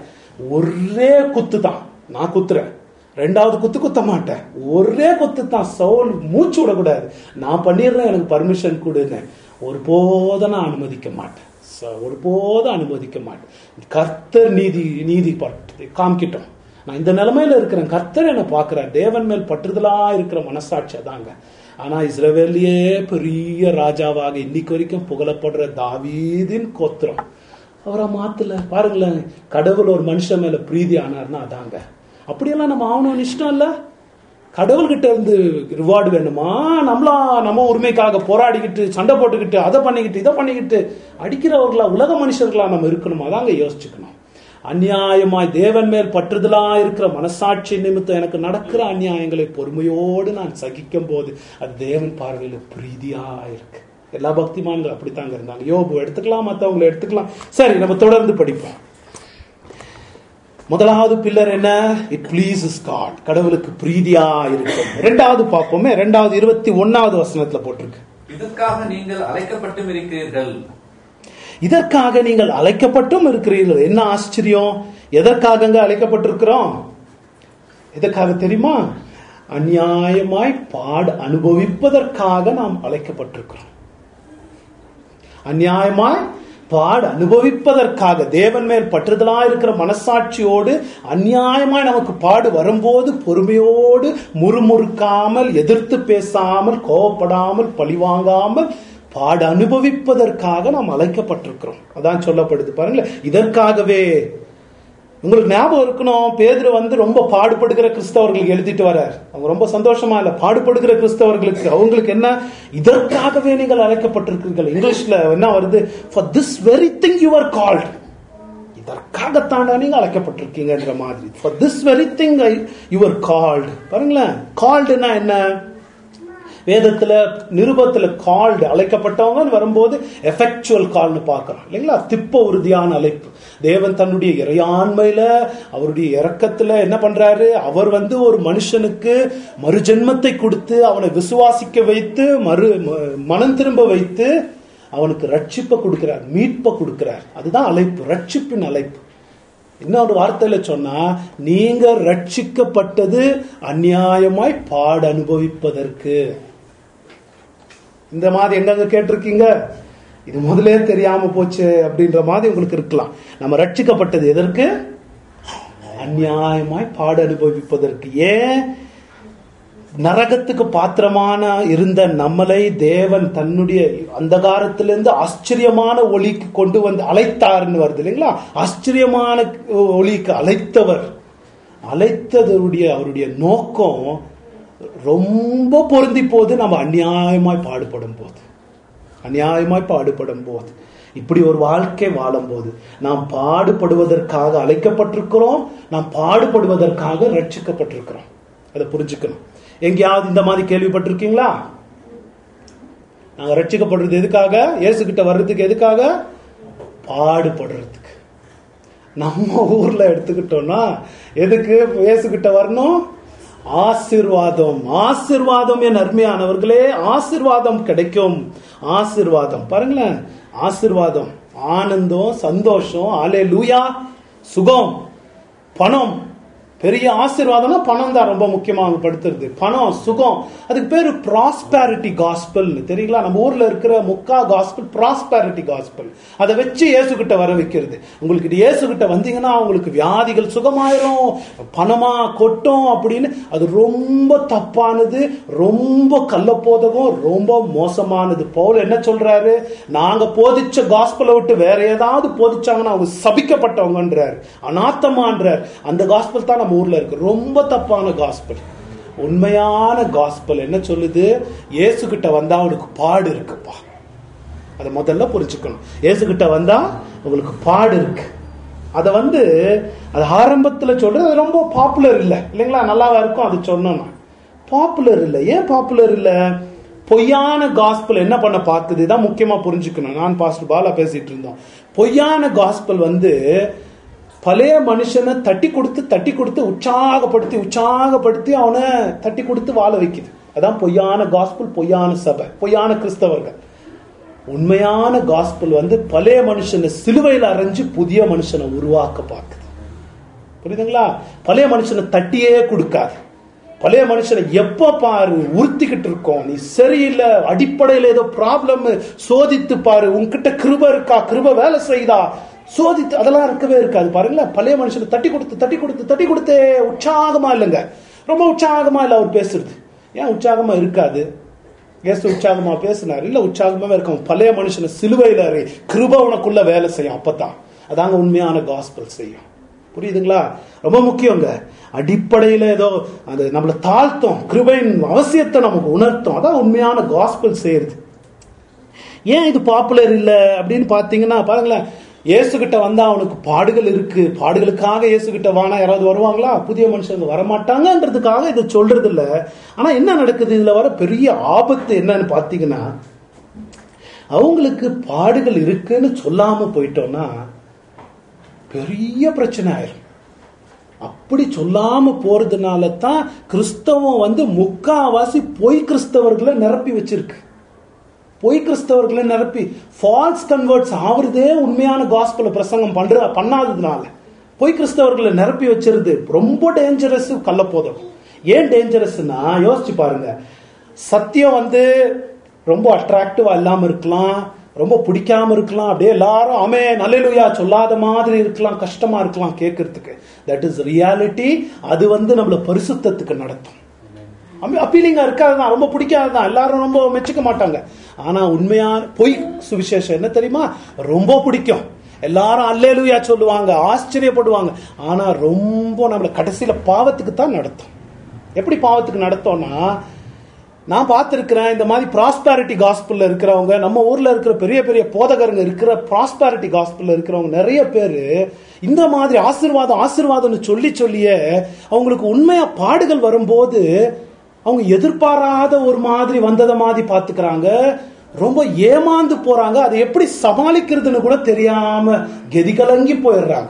ஒரே குத்து தான் நான் குத்துறேன் ரெண்டாவது குத்து குத்த மாட்டேன் ஒரே குத்து தான் சவுல் மூச்சு விடக்கூடாது நான் பண்ணிடுறேன் எனக்கு பர்மிஷன் கொடுன்னு ஒரு போதும் நான் அனுமதிக்க மாட்டேன் ச- ஒரு போதும் அனுமதிக்க மாட்டேன் கர்த்தர் நீதி நீதி பட்டு காமிக்கிட்டோம் நான் இந்த நிலைமையில இருக்கிறேன் கர்த்தர் என்னை பார்க்கிறார் தேவன் மேல் பற்றுதலா இருக்கிற மனசாட்சி அதாங்க ஆனா இஸ்ரவேலியே பெரிய ராஜாவாக இன்னைக்கு வரைக்கும் புகழப்படுற தாவீதின் கோத்திரம் அவரை மாத்தல பாருங்களேன் கடவுள் ஒரு மனுஷன் மேல பிரீதி ஆனார்னா அதாங்க அப்படியெல்லாம் நம்ம ஆகணும்னு இஷ்டம் இல்ல கடவுள்கிட்ட இருந்து ரிவார்டு வேணுமா நம்மளா நம்ம உரிமைக்காக போராடிக்கிட்டு சண்டை போட்டுக்கிட்டு அதை பண்ணிக்கிட்டு இதை பண்ணிக்கிட்டு அடிக்கிறவர்களா உலக மனுஷர்களா நம்ம இருக்கணுமா அதாங்க யோசிச்சுக்கணும் அநியாயமாய் தேவன் மேல் பற்றுதலா இருக்கிற மனசாட்சி நிமித்தம் எனக்கு நடக்கிற அநியாயங்களை பொறுமையோடு நான் சகிக்கும் போது அது தேவன் பார்வையில பிரீதியா இருக்கு எல்லா பக்திமான்கள் அப்படித்தாங்க இருந்தாங்க யோபு எடுத்துக்கலாம் மத்தவங்களை எடுத்துக்கலாம் சரி நம்ம தொடர்ந்து படிப்போம் முதலாவது பில்லர் என்ன இட் ப்ளீசஸ் காட் கடவுளுக்கு பிரீதியா இருக்கும் ரெண்டாவது பார்ப்போமே ரெண்டாவது இருபத்தி ஒன்னாவது வசனத்துல போட்டிருக்கு
இதற்காக நீங்கள் அழைக்கப்பட்டும் இருக்கிறீர்கள்
இதற்காக நீங்கள் அழைக்கப்பட்டும் இருக்கிறீர்கள் என்ன ஆச்சரியம் எதற்காகங்க அழைக்கப்பட்டிருக்கிறோம் எதற்காக தெரியுமா அநியாயமாய் பாடு அனுபவிப்பதற்காக நாம் அழைக்கப்பட்டிருக்கிறோம் அநியாயமாய் பாடு அனுபவிப்பதற்காக தேவன் மேல் பற்றுதலா இருக்கிற மனசாட்சியோடு அநியாயமாய் நமக்கு பாடு வரும்போது பொறுமையோடு முறுமுறுக்காமல் எதிர்த்து பேசாமல் கோவப்படாமல் பழிவாங்காமல் பாடு அனுபவிப்பதற்காக நாம் அழைக்கப்பட்டிருக்கிறோம் அதான் சொல்லப்படுது பாருங்களேன் இதற்காகவே உங்களுக்கு ஞாபகம் இருக்கணும் பேதுரு வந்து ரொம்ப பாடுபடுகிற கிறிஸ்தவர்களுக்கு எழுதிட்டு வரார் அவங்க ரொம்ப சந்தோஷமா இல்ல பாடுபடுகிற கிறிஸ்தவர்களுக்கு அவங்களுக்கு என்ன இதற்காகவே நீங்கள் அழைக்கப்பட்டிருக்கிறீர்கள் இங்கிலீஷ்ல என்ன வருது for this very thing you are called இதற்காகத்தாண்டா நீங்க அழைக்கப்பட்டிருக்கீங்கன்ற மாதிரி for this very thing your called பாருங்களேன் கால்டுனா என்ன வேதத்துல நிருபத்துல கால்டு அழைக்கப்பட்டவங்க வரும்போது எஃபெக்சுவல் கால்னு பார்க்கிறோம் இல்லைங்களா திப்ப உறுதியான அழைப்பு தேவன் தன்னுடைய இறையாண்மையில அவருடைய இரக்கத்துல என்ன பண்றாரு அவர் வந்து ஒரு மனுஷனுக்கு மறுஜென்மத்தை கொடுத்து அவனை விசுவாசிக்க வைத்து மறு ம- மனம் திரும்ப வைத்து அவனுக்கு ரட்சிப்பை கொடுக்கிறார் மீட்பை கொடுக்கிறார் அதுதான் அழைப்பு ரட்சிப்பின் அழைப்பு இன்னொரு வார்த்தையில சொன்னா நீங்க ரட்சிக்கப்பட்டது அநியாயமாய் பாடு அனுபவிப்பதற்கு இந்த மாதிரி எங்கங்க கேட்டிருக்கீங்க இது முதலே தெரியாம போச்சு அப்படின்ற மாதிரி உங்களுக்கு இருக்கலாம் நம்ம ரட்சிக்கப்பட்டது எதற்கு அநியாயமாய் பாடு அனுபவிப்பதற்கு ஏன் நரகத்துக்கு பாத்திரமான இருந்த நம்மளை தேவன் தன்னுடைய அந்தகாரத்திலிருந்து ஆச்சரியமான ஒளிக்கு கொண்டு வந்து அழைத்தார்னு வருது இல்லைங்களா ஆச்சரியமான ஒளிக்கு அழைத்தவர் அழைத்ததருடைய அவருடைய நோக்கம் ரொம்ப பொருந்தி போது நம்ம அநியாயமாய் பாடுபடும் போது அநியாயமாய் பாடுபடும் போது இப்படி ஒரு வாழ்க்கை வாழும் போது நாம் பாடுபடுவதற்காக அழைக்கப்பட்டிருக்கிறோம் நாம் பாடுபடுவதற்காக ரட்சிக்கப்பட்டிருக்கிறோம் அதை புரிஞ்சுக்கணும் எங்கேயாவது இந்த மாதிரி கேள்விப்பட்டிருக்கீங்களா நாங்க ரட்சிக்கப்படுறது எதுக்காக இயேசு கிட்ட வர்றதுக்கு எதுக்காக பாடுபடுறதுக்கு நம்ம ஊர்ல எடுத்துக்கிட்டோம்னா எதுக்கு இயேசு கிட்ட வரணும் ஆசிர்வாதம் ஆசிர்வாதம் என் அருமையானவர்களே ஆசிர்வாதம் கிடைக்கும் ஆசிர்வாதம் பாருங்களேன் ஆசிர்வாதம் ஆனந்தம் சந்தோஷம் ஆலே லூயா சுகம் பணம் பெரிய ஆசீர்வாதம்னா பணம் தான் ரொம்ப முக்கியமா அவங்க படுத்துறது பணம் சுகம் அதுக்கு பேரு ப்ராஸ்பேரிட்டி காஸ்பல் தெரியுங்களா நம்ம ஊர்ல இருக்கிற முக்கா காஸ்பல் ப்ராஸ்பேரிட்டி காஸ்பல் அதை வச்சு இயேசு கிட்ட வர வைக்கிறது உங்களுக்கு இயேசு கிட்ட வந்தீங்கன்னா உங்களுக்கு வியாதிகள் சுகமாயிரும் பணமா கொட்டும் அப்படின்னு அது ரொம்ப தப்பானது ரொம்ப கள்ளப்போதகம் ரொம்ப மோசமானது பவுல் என்ன சொல்றாரு நாங்க போதிச்ச காஸ்பலை விட்டு வேற ஏதாவது போதிச்சாங்கன்னா அவங்க சபிக்கப்பட்டவங்கன்றார் அனாத்தமான்றார் அந்த காஸ்பல் தான் நம்ம ஊர்ல இருக்கு ரொம்ப தப்பான காஸ்பல் உண்மையான காஸ்பல் என்ன சொல்லுது இயேசு கிட்ட வந்தா அவனுக்கு பாடு இருக்குப்பா அதை முதல்ல புரிஞ்சுக்கணும் இயேசு கிட்ட வந்தா உங்களுக்கு பாடு இருக்கு அதை வந்து அது ஆரம்பத்துல சொல்றது அது ரொம்ப பாப்புலர் இல்லை இல்லைங்களா நல்லாவா இருக்கும் அது சொன்னோம்னா பாப்புலர் இல்லை ஏன் பாப்புலர் இல்லை பொய்யான காஸ்பல் என்ன பண்ண பார்க்குது தான் முக்கியமா புரிஞ்சுக்கணும் நான் பாஸ்டர் பாலா பேசிட்டு இருந்தோம் பொய்யான காஸ்பல் வந்து பழைய மனுஷனை தட்டி கொடுத்து தட்டி கொடுத்து உற்சாகப்படுத்தி உற்சாகப்படுத்தி அவனை தட்டி கொடுத்து வாழ வைக்குது அதான் பொய்யான காஸ்பல் பொய்யான சபை பொய்யான கிறிஸ்தவர்கள் உண்மையான காஸ்பல் வந்து பழைய மனுஷனை சிலுவையில் அரைஞ்சு புதிய மனுஷனை உருவாக்க பார்க்குது புரியுதுங்களா பழைய மனுஷனை தட்டியே கொடுக்காது பழைய மனுஷனை எப்ப பாரு உறுத்திக்கிட்டு இருக்கோம் நீ சரியில்லை அடிப்படையில் ஏதோ ப்ராப்ளம் சோதித்து பாரு உன்கிட்ட கிருப இருக்கா கிருப வேலை செய்தா சோதித்து அதெல்லாம் இருக்கவே இருக்காது பாருங்களேன் பழைய மனுஷனை தட்டி கொடுத்து தட்டி கொடுத்து தட்டி கொடுத்தே உற்சாகமா இல்லைங்க ரொம்ப உற்சாகமா இல்லை அவர் பேசுறது ஏன் உற்சாகமா இருக்காது ஏசு உற்சாகமா பேசினார் இல்ல உற்சாகமாவே இருக்கும் பழைய மனுஷனை சிலுவையில அறை கிருப உனக்குள்ள வேலை செய்யும் அப்பதான் அதாங்க உண்மையான காஸ்பல் செய்யும் புரியுதுங்களா ரொம்ப முக்கியங்க அடிப்படையில ஏதோ அது நம்மளை தாழ்த்தும் கிருபையின் அவசியத்தை நமக்கு உணர்த்தும் அதான் உண்மையான காஸ்பல் செய்யறது ஏன் இது பாப்புலர் இல்லை அப்படின்னு பார்த்தீங்கன்னா பாருங்களேன் இயேசு கிட்ட வந்தா அவனுக்கு பாடுகள் இருக்கு பாடுகளுக்காக இயேசு கிட்ட வானா யாராவது வருவாங்களா புதிய மனுஷங்க வரமாட்டாங்கன்றதுக்காக இதை சொல்றது இல்ல ஆனா என்ன நடக்குது இதுல வர பெரிய ஆபத்து என்னன்னு பாத்தீங்கன்னா அவங்களுக்கு பாடுகள் இருக்குன்னு சொல்லாம போயிட்டோம்னா பெரிய பிரச்சனை ஆயிரும் அப்படி சொல்லாம போறதுனால தான் கிறிஸ்தவம் வந்து முக்காவாசி பொய் கிறிஸ்தவர்களை நிரப்பி வச்சிருக்கு பொய் கிறிஸ்தவர்களை நிரப்பி ஃபால்ஸ் கன்வெர்ட்ஸ் ஆவறதே உண்மையான காஸ்பல பிரசங்கம் பண்ற பண்ணாததுனால பொய் கிறிஸ்தவர்களை நிரப்பி வச்சிருது ரொம்ப டேஞ்சரஸ் கள்ளப்போதம் ஏன் டேஞ்சரஸ்னா யோசிச்சு பாருங்க சத்தியம் வந்து ரொம்ப அட்ராக்டிவா இல்லாம இருக்கலாம் ரொம்ப பிடிக்காம இருக்கலாம் அப்படியே எல்லாரும் அமே நல்லலுயா சொல்லாத மாதிரி இருக்கலாம் கஷ்டமா இருக்கலாம் கேட்கறதுக்கு தட் இஸ் ரியாலிட்டி அது வந்து நம்மள பரிசுத்தத்துக்கு நடத்தும் அப்பீலிங்கா இருக்காதுதான் ரொம்ப பிடிக்காதுதான் எல்லாரும் ரொம்ப மெச்சுக்க மாட்டாங்க ஆனா உண்மையான பொய் சுவிசேஷம் என்ன தெரியுமா ரொம்ப பிடிக்கும் எல்லாரும் அல்லேலுயா சொல்லுவாங்க ஆச்சரியப்படுவாங்க ஆனா ரொம்ப நம்மள கடைசியில பாவத்துக்கு தான் நடத்தும் எப்படி பாவத்துக்கு நடத்தோம்னா நான் பார்த்துருக்கிறேன் இந்த மாதிரி ப்ராஸ்பாரிட்டி காஸ்பிளில் இருக்கிறவங்க நம்ம ஊரில் இருக்கிற பெரிய பெரிய போதகருங்க இருக்கிற ப்ராஸ்பாரிட்டி காஸ்பிளில் இருக்கிறவங்க நிறைய பேர் இந்த மாதிரி ஆசிர்வாதம் ஆசிர்வாதம்னு சொல்லி சொல்லியே அவங்களுக்கு உண்மையா பாடுகள் வரும்போது அவங்க எதிர்பாராத ஒரு மாதிரி வந்ததை மாதிரி பார்த்துக்கிறாங்க ரொம்ப ஏமாந்து போறாங்க அதை எப்படி சமாளிக்கிறதுன்னு கூட தெரியாம கெதி கலங்கி போயிடுறாங்க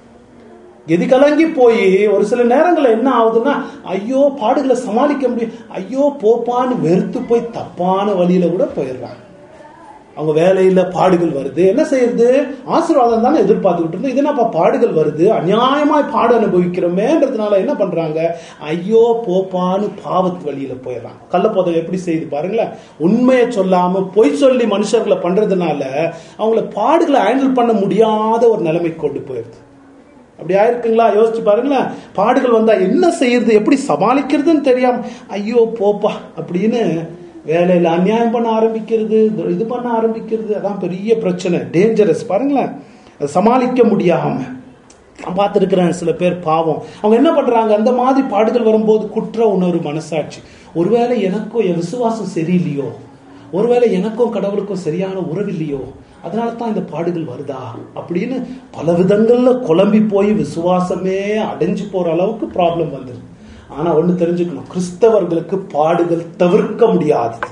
கெதி கலங்கி போய் ஒரு சில நேரங்கள்ல என்ன ஆகுதுன்னா ஐயோ பாடுகளை சமாளிக்க முடியும் ஐயோ போப்பான்னு வெறுத்து போய் தப்பான வழியில கூட போயிடுறாங்க அவங்க வேலையில பாடுகள் வருது என்ன செய்யறது ஆசீர்வாதம் தானே எதிர்பார்த்துக்கிட்டு இருந்தோம் இது என்னப்பா பாடுகள் வருது அநியாயமாய் பாடு அனுபவிக்கிறோமேன்றதுனால என்ன பண்றாங்க ஐயோ போப்பான்னு பாவத்து வழியில போயிடுறாங்க கள்ளப்போதம் எப்படி செய்யுது பாருங்களேன் உண்மையை சொல்லாம பொய் சொல்லி மனுஷர்களை பண்றதுனால அவங்கள பாடுகளை ஹேண்டில் பண்ண முடியாத ஒரு நிலைமைக்கு கொண்டு போயிருது அப்படி ஆயிருக்குங்களா யோசிச்சு பாருங்களேன் பாடுகள் வந்தா என்ன செய்யறது எப்படி சமாளிக்கிறதுன்னு தெரியாம ஐயோ போப்பா அப்படின்னு வேலையில அநியாயம் பண்ண ஆரம்பிக்கிறது இது பண்ண ஆரம்பிக்கிறது அதான் பெரிய பிரச்சனை டேஞ்சரஸ் பாருங்களேன் அதை சமாளிக்க முடியாம நான் பார்த்துருக்கிறேன் சில பேர் பாவம் அவங்க என்ன பண்றாங்க அந்த மாதிரி பாடுகள் வரும்போது குற்ற உணர்வு மனசாட்சி ஒருவேளை எனக்கும் என் விசுவாசம் சரியில்லையோ ஒருவேளை எனக்கும் கடவுளுக்கும் சரியான உறவு இல்லையோ அதனால தான் இந்த பாடுகள் வருதா அப்படின்னு பல விதங்கள்ல குழம்பி போய் விசுவாசமே அடைஞ்சு போற அளவுக்கு ப்ராப்ளம் வந்துருது ஆனா ஒண்ணு தெரிஞ்சுக்கணும் கிறிஸ்தவர்களுக்கு பாடுகள் தவிர்க்க முடியாதது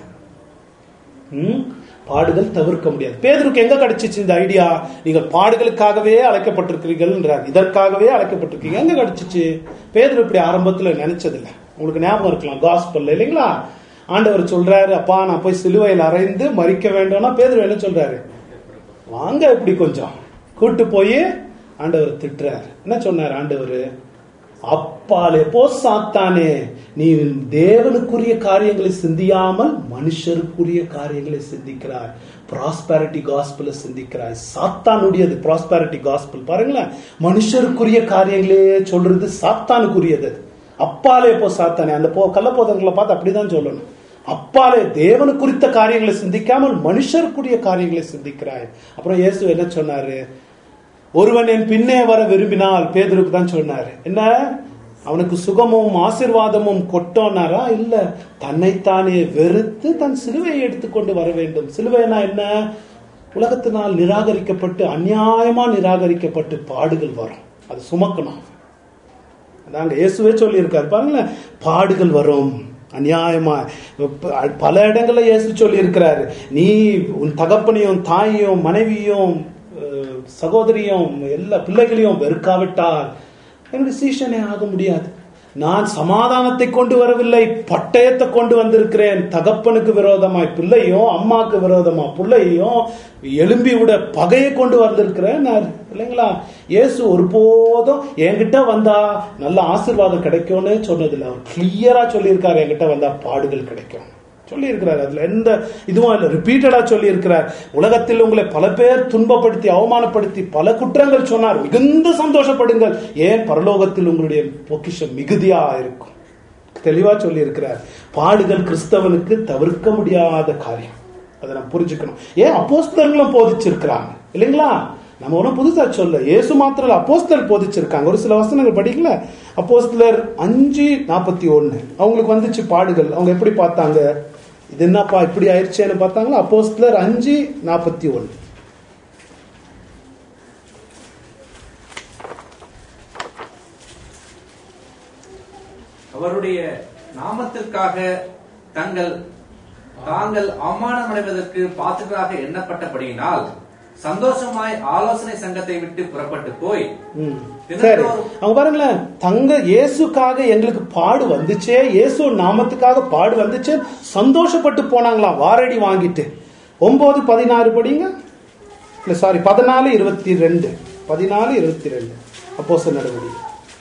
ம்? பாடுகள் தவிர்க்க முடியாது பேதருக்கு எங்க கிடைச்சிச்சு இந்த ஐடியா நீங்கள் பாடுகளுக்காகவே அழைக்கப்பட்டிருக்கிறீர்கள்ன்றார் இதற்காகவே அழைக்கப்பட்டிருக்கீங்க எங்க கிடைச்சிச்சு பேதர் இப்படி ஆரம்பத்துல நினைச்சதில்ல உங்களுக்கு ஞாபகம் இருக்கலாம் காஸ்பல்ல இல்லைங்களா ஆண்டவர் சொல்றாரு அப்பா நான் போய் சிலுவையில் அறைந்து மறிக்க வேண்டும்னா பேதர் என்ன சொல்றாரு வாங்க இப்படி கொஞ்சம் கூட்டு போய் ஆண்டவர் திட்டுறார் என்ன சொன்னார் ஆண்டவர் அப்பாலே போ சாத்தானே நீ தேவனுக்குரிய காரியங்களை சிந்தியாமல் மனுஷருக்குரிய காரியங்களை சிந்திக்கிறாய் ப்ராஸ்பரிட்டி காஸ்பிள சிந்திக்கிறாய் சாத்தானுடையது ப்ராஸ்பரிட்டி காஸ்பிள் பாருங்களேன் மனுஷருக்குரிய காரியங்களே சொல்றது சாத்தானுக்குரியது அப்பாலே போ சாத்தானே அந்த போ கள்ளப்போதங்களை பார்த்து அப்படிதான் சொல்லணும் அப்பாலே தேவனு குறித்த காரியங்களை சிந்திக்காமல் மனுஷருக்குரிய காரியங்களை சிந்திக்கிறாய் அப்புறம் இயேசு என்ன சொன்னாரு ஒருவன் என் பின்னே வர விரும்பினால் பேதருக்கு தான் சொன்னாரு என்ன அவனுக்கு சுகமும் ஆசிர்வாதமும் கொட்டோனாரா இல்ல தன்னைத்தானே வெறுத்து தன் சிலுவையை எடுத்துக்கொண்டு வர வேண்டும் சிலுவைனா என்ன உலகத்தினால் நிராகரிக்கப்பட்டு அநியாயமா நிராகரிக்கப்பட்டு பாடுகள் வரும் அது சுமக்கணும் அதாங்க இயேசுவே சொல்லியிருக்காரு பாருங்களேன் பாடுகள் வரும் அநியாயமா ப- பல இடங்கள்ல இயேசு சொல்லி இருக்கிறாரு நீ உன் தகப்பனையும் தாயையும் மனைவியும் அஹ், சகோதரியும் எல்லா பிள்ளைகளையும் வெறுக்காவிட்டால் என்னுடைய சீஷனே ஆக முடியாது நான் சமாதானத்தை கொண்டு வரவில்லை பட்டயத்தை கொண்டு வந்திருக்கிறேன் தகப்பனுக்கு விரோதமாய் பிள்ளையும் அம்மாக்கு விரோதமா பிள்ளையும் எலும்பி விட பகையை கொண்டு வந்திருக்கிறேன் நான் இல்லைங்களா இயேசு ஒருபோதும் என்கிட்ட வந்தா நல்ல ஆசீர்வாதம் கிடைக்கும்னு சொன்னதில்லை அவர் கிளியரா சொல்லியிருக்காரு என்கிட்ட வந்தா பாடுகள் கிடைக்கும் சொல்லியிருக்கிறார் அதுல எந்த இதுவும் இல்லை ரிப்பீட்டடா சொல்லியிருக்கிறார் உலகத்தில் உங்களை பல பேர் துன்பப்படுத்தி அவமானப்படுத்தி பல குற்றங்கள் சொன்னார் மிகுந்த சந்தோஷப்படுங்கள் ஏன் பரலோகத்தில் உங்களுடைய பொக்கிஷம் மிகுதியா இருக்கும் தெளிவா சொல்லியிருக்கிறார் பாடுகள் கிறிஸ்தவனுக்கு தவிர்க்க முடியாத காரியம் அதை நம்ம புரிஞ்சுக்கணும் ஏன் அப்போஸ்தலர்களும் போதிச்சிருக்கிறாங்க இல்லைங்களா நம்ம ஒன்றும் புதுசா சொல்ல இயேசு மாத்திரம் இல்ல, அப்போஸ்தலர் போதிச்சிருக்காங்க ஒரு சில வசனங்கள் படிக்கல அப்போஸ்தலர் அஞ்சு நாற்பத்தி ஒன்னு அவங்களுக்கு வந்துச்சு பாடுகள் அவங்க எப்படி பார்த்தாங்க இது என்னப்பா இப்படி ஆயிடுச்சேன்னு பார்த்தாங்களா அப்போஸ்தலர் அஞ்சு நாற்பத்தி ஒன்னு
அவருடைய நாமத்திற்காக தங்கள் தாங்கள் அவமானமடைவதற்கு பாத்திரராக எண்ணப்பட்டபடியினால் சந்தோஷமாய் ஆலோசனை சங்கத்தை விட்டு புறப்பட்டு போய்
ம். சரி அவங்க பாருங்களேன் தங்க இயேசுக்காக எங்களுக்கு பாடு வந்துச்சே இயேசு நாமத்துக்காக பாடு வந்துச்சே சந்தோஷப்பட்டு போனாங்களாம் வாரடி வாங்கிட்டு ஒன்பது பதினாறு படிங்க இல்ல சாரி பதினாலு இருபத்தி ரெண்டு பதினாலு இருபத்தி ரெண்டு அப்போ நடவடிக்கை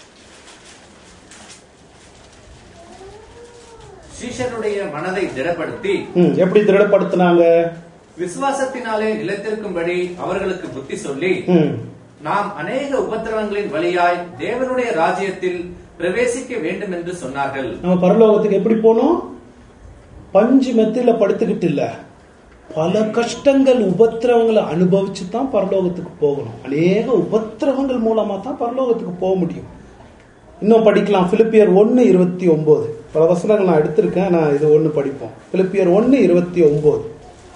சீஷருடைய மனதை திடப்படுத்தி
ம் எப்படி திருடப்படுத்தினாங்க
விசுவாசத்தினாலே நிலைத்திருக்கும்படி அவர்களுக்கு புத்தி சொல்லி
ம்
நாம் அநேக உபத்திரவங்களின் வழியாய் தேவனுடைய ராஜ்யத்தில் பிரவேசிக்க வேண்டும் என்று சொன்னார்கள்
நம்ம பரலோகத்துக்கு எப்படி போகணும் பஞ்சு மெத்தில படுத்துக்கிட்டு இல்ல பல கஷ்டங்கள் உபத்திரவங்களை அனுபவிச்சு தான் பரலோகத்துக்கு போகணும் அநேக உபத்திரவங்கள் மூலமா தான் பரலோகத்துக்கு போக முடியும் இன்னும் படிக்கலாம் பிலிப்பியர் ஒன்னு இருபத்தி ஒன்பது பல வசனங்கள் நான் எடுத்திருக்கேன் நான் இது ஒன்னு படிப்போம் பிலிப்பியர் ஒன்னு இருபத்தி ஒன்பது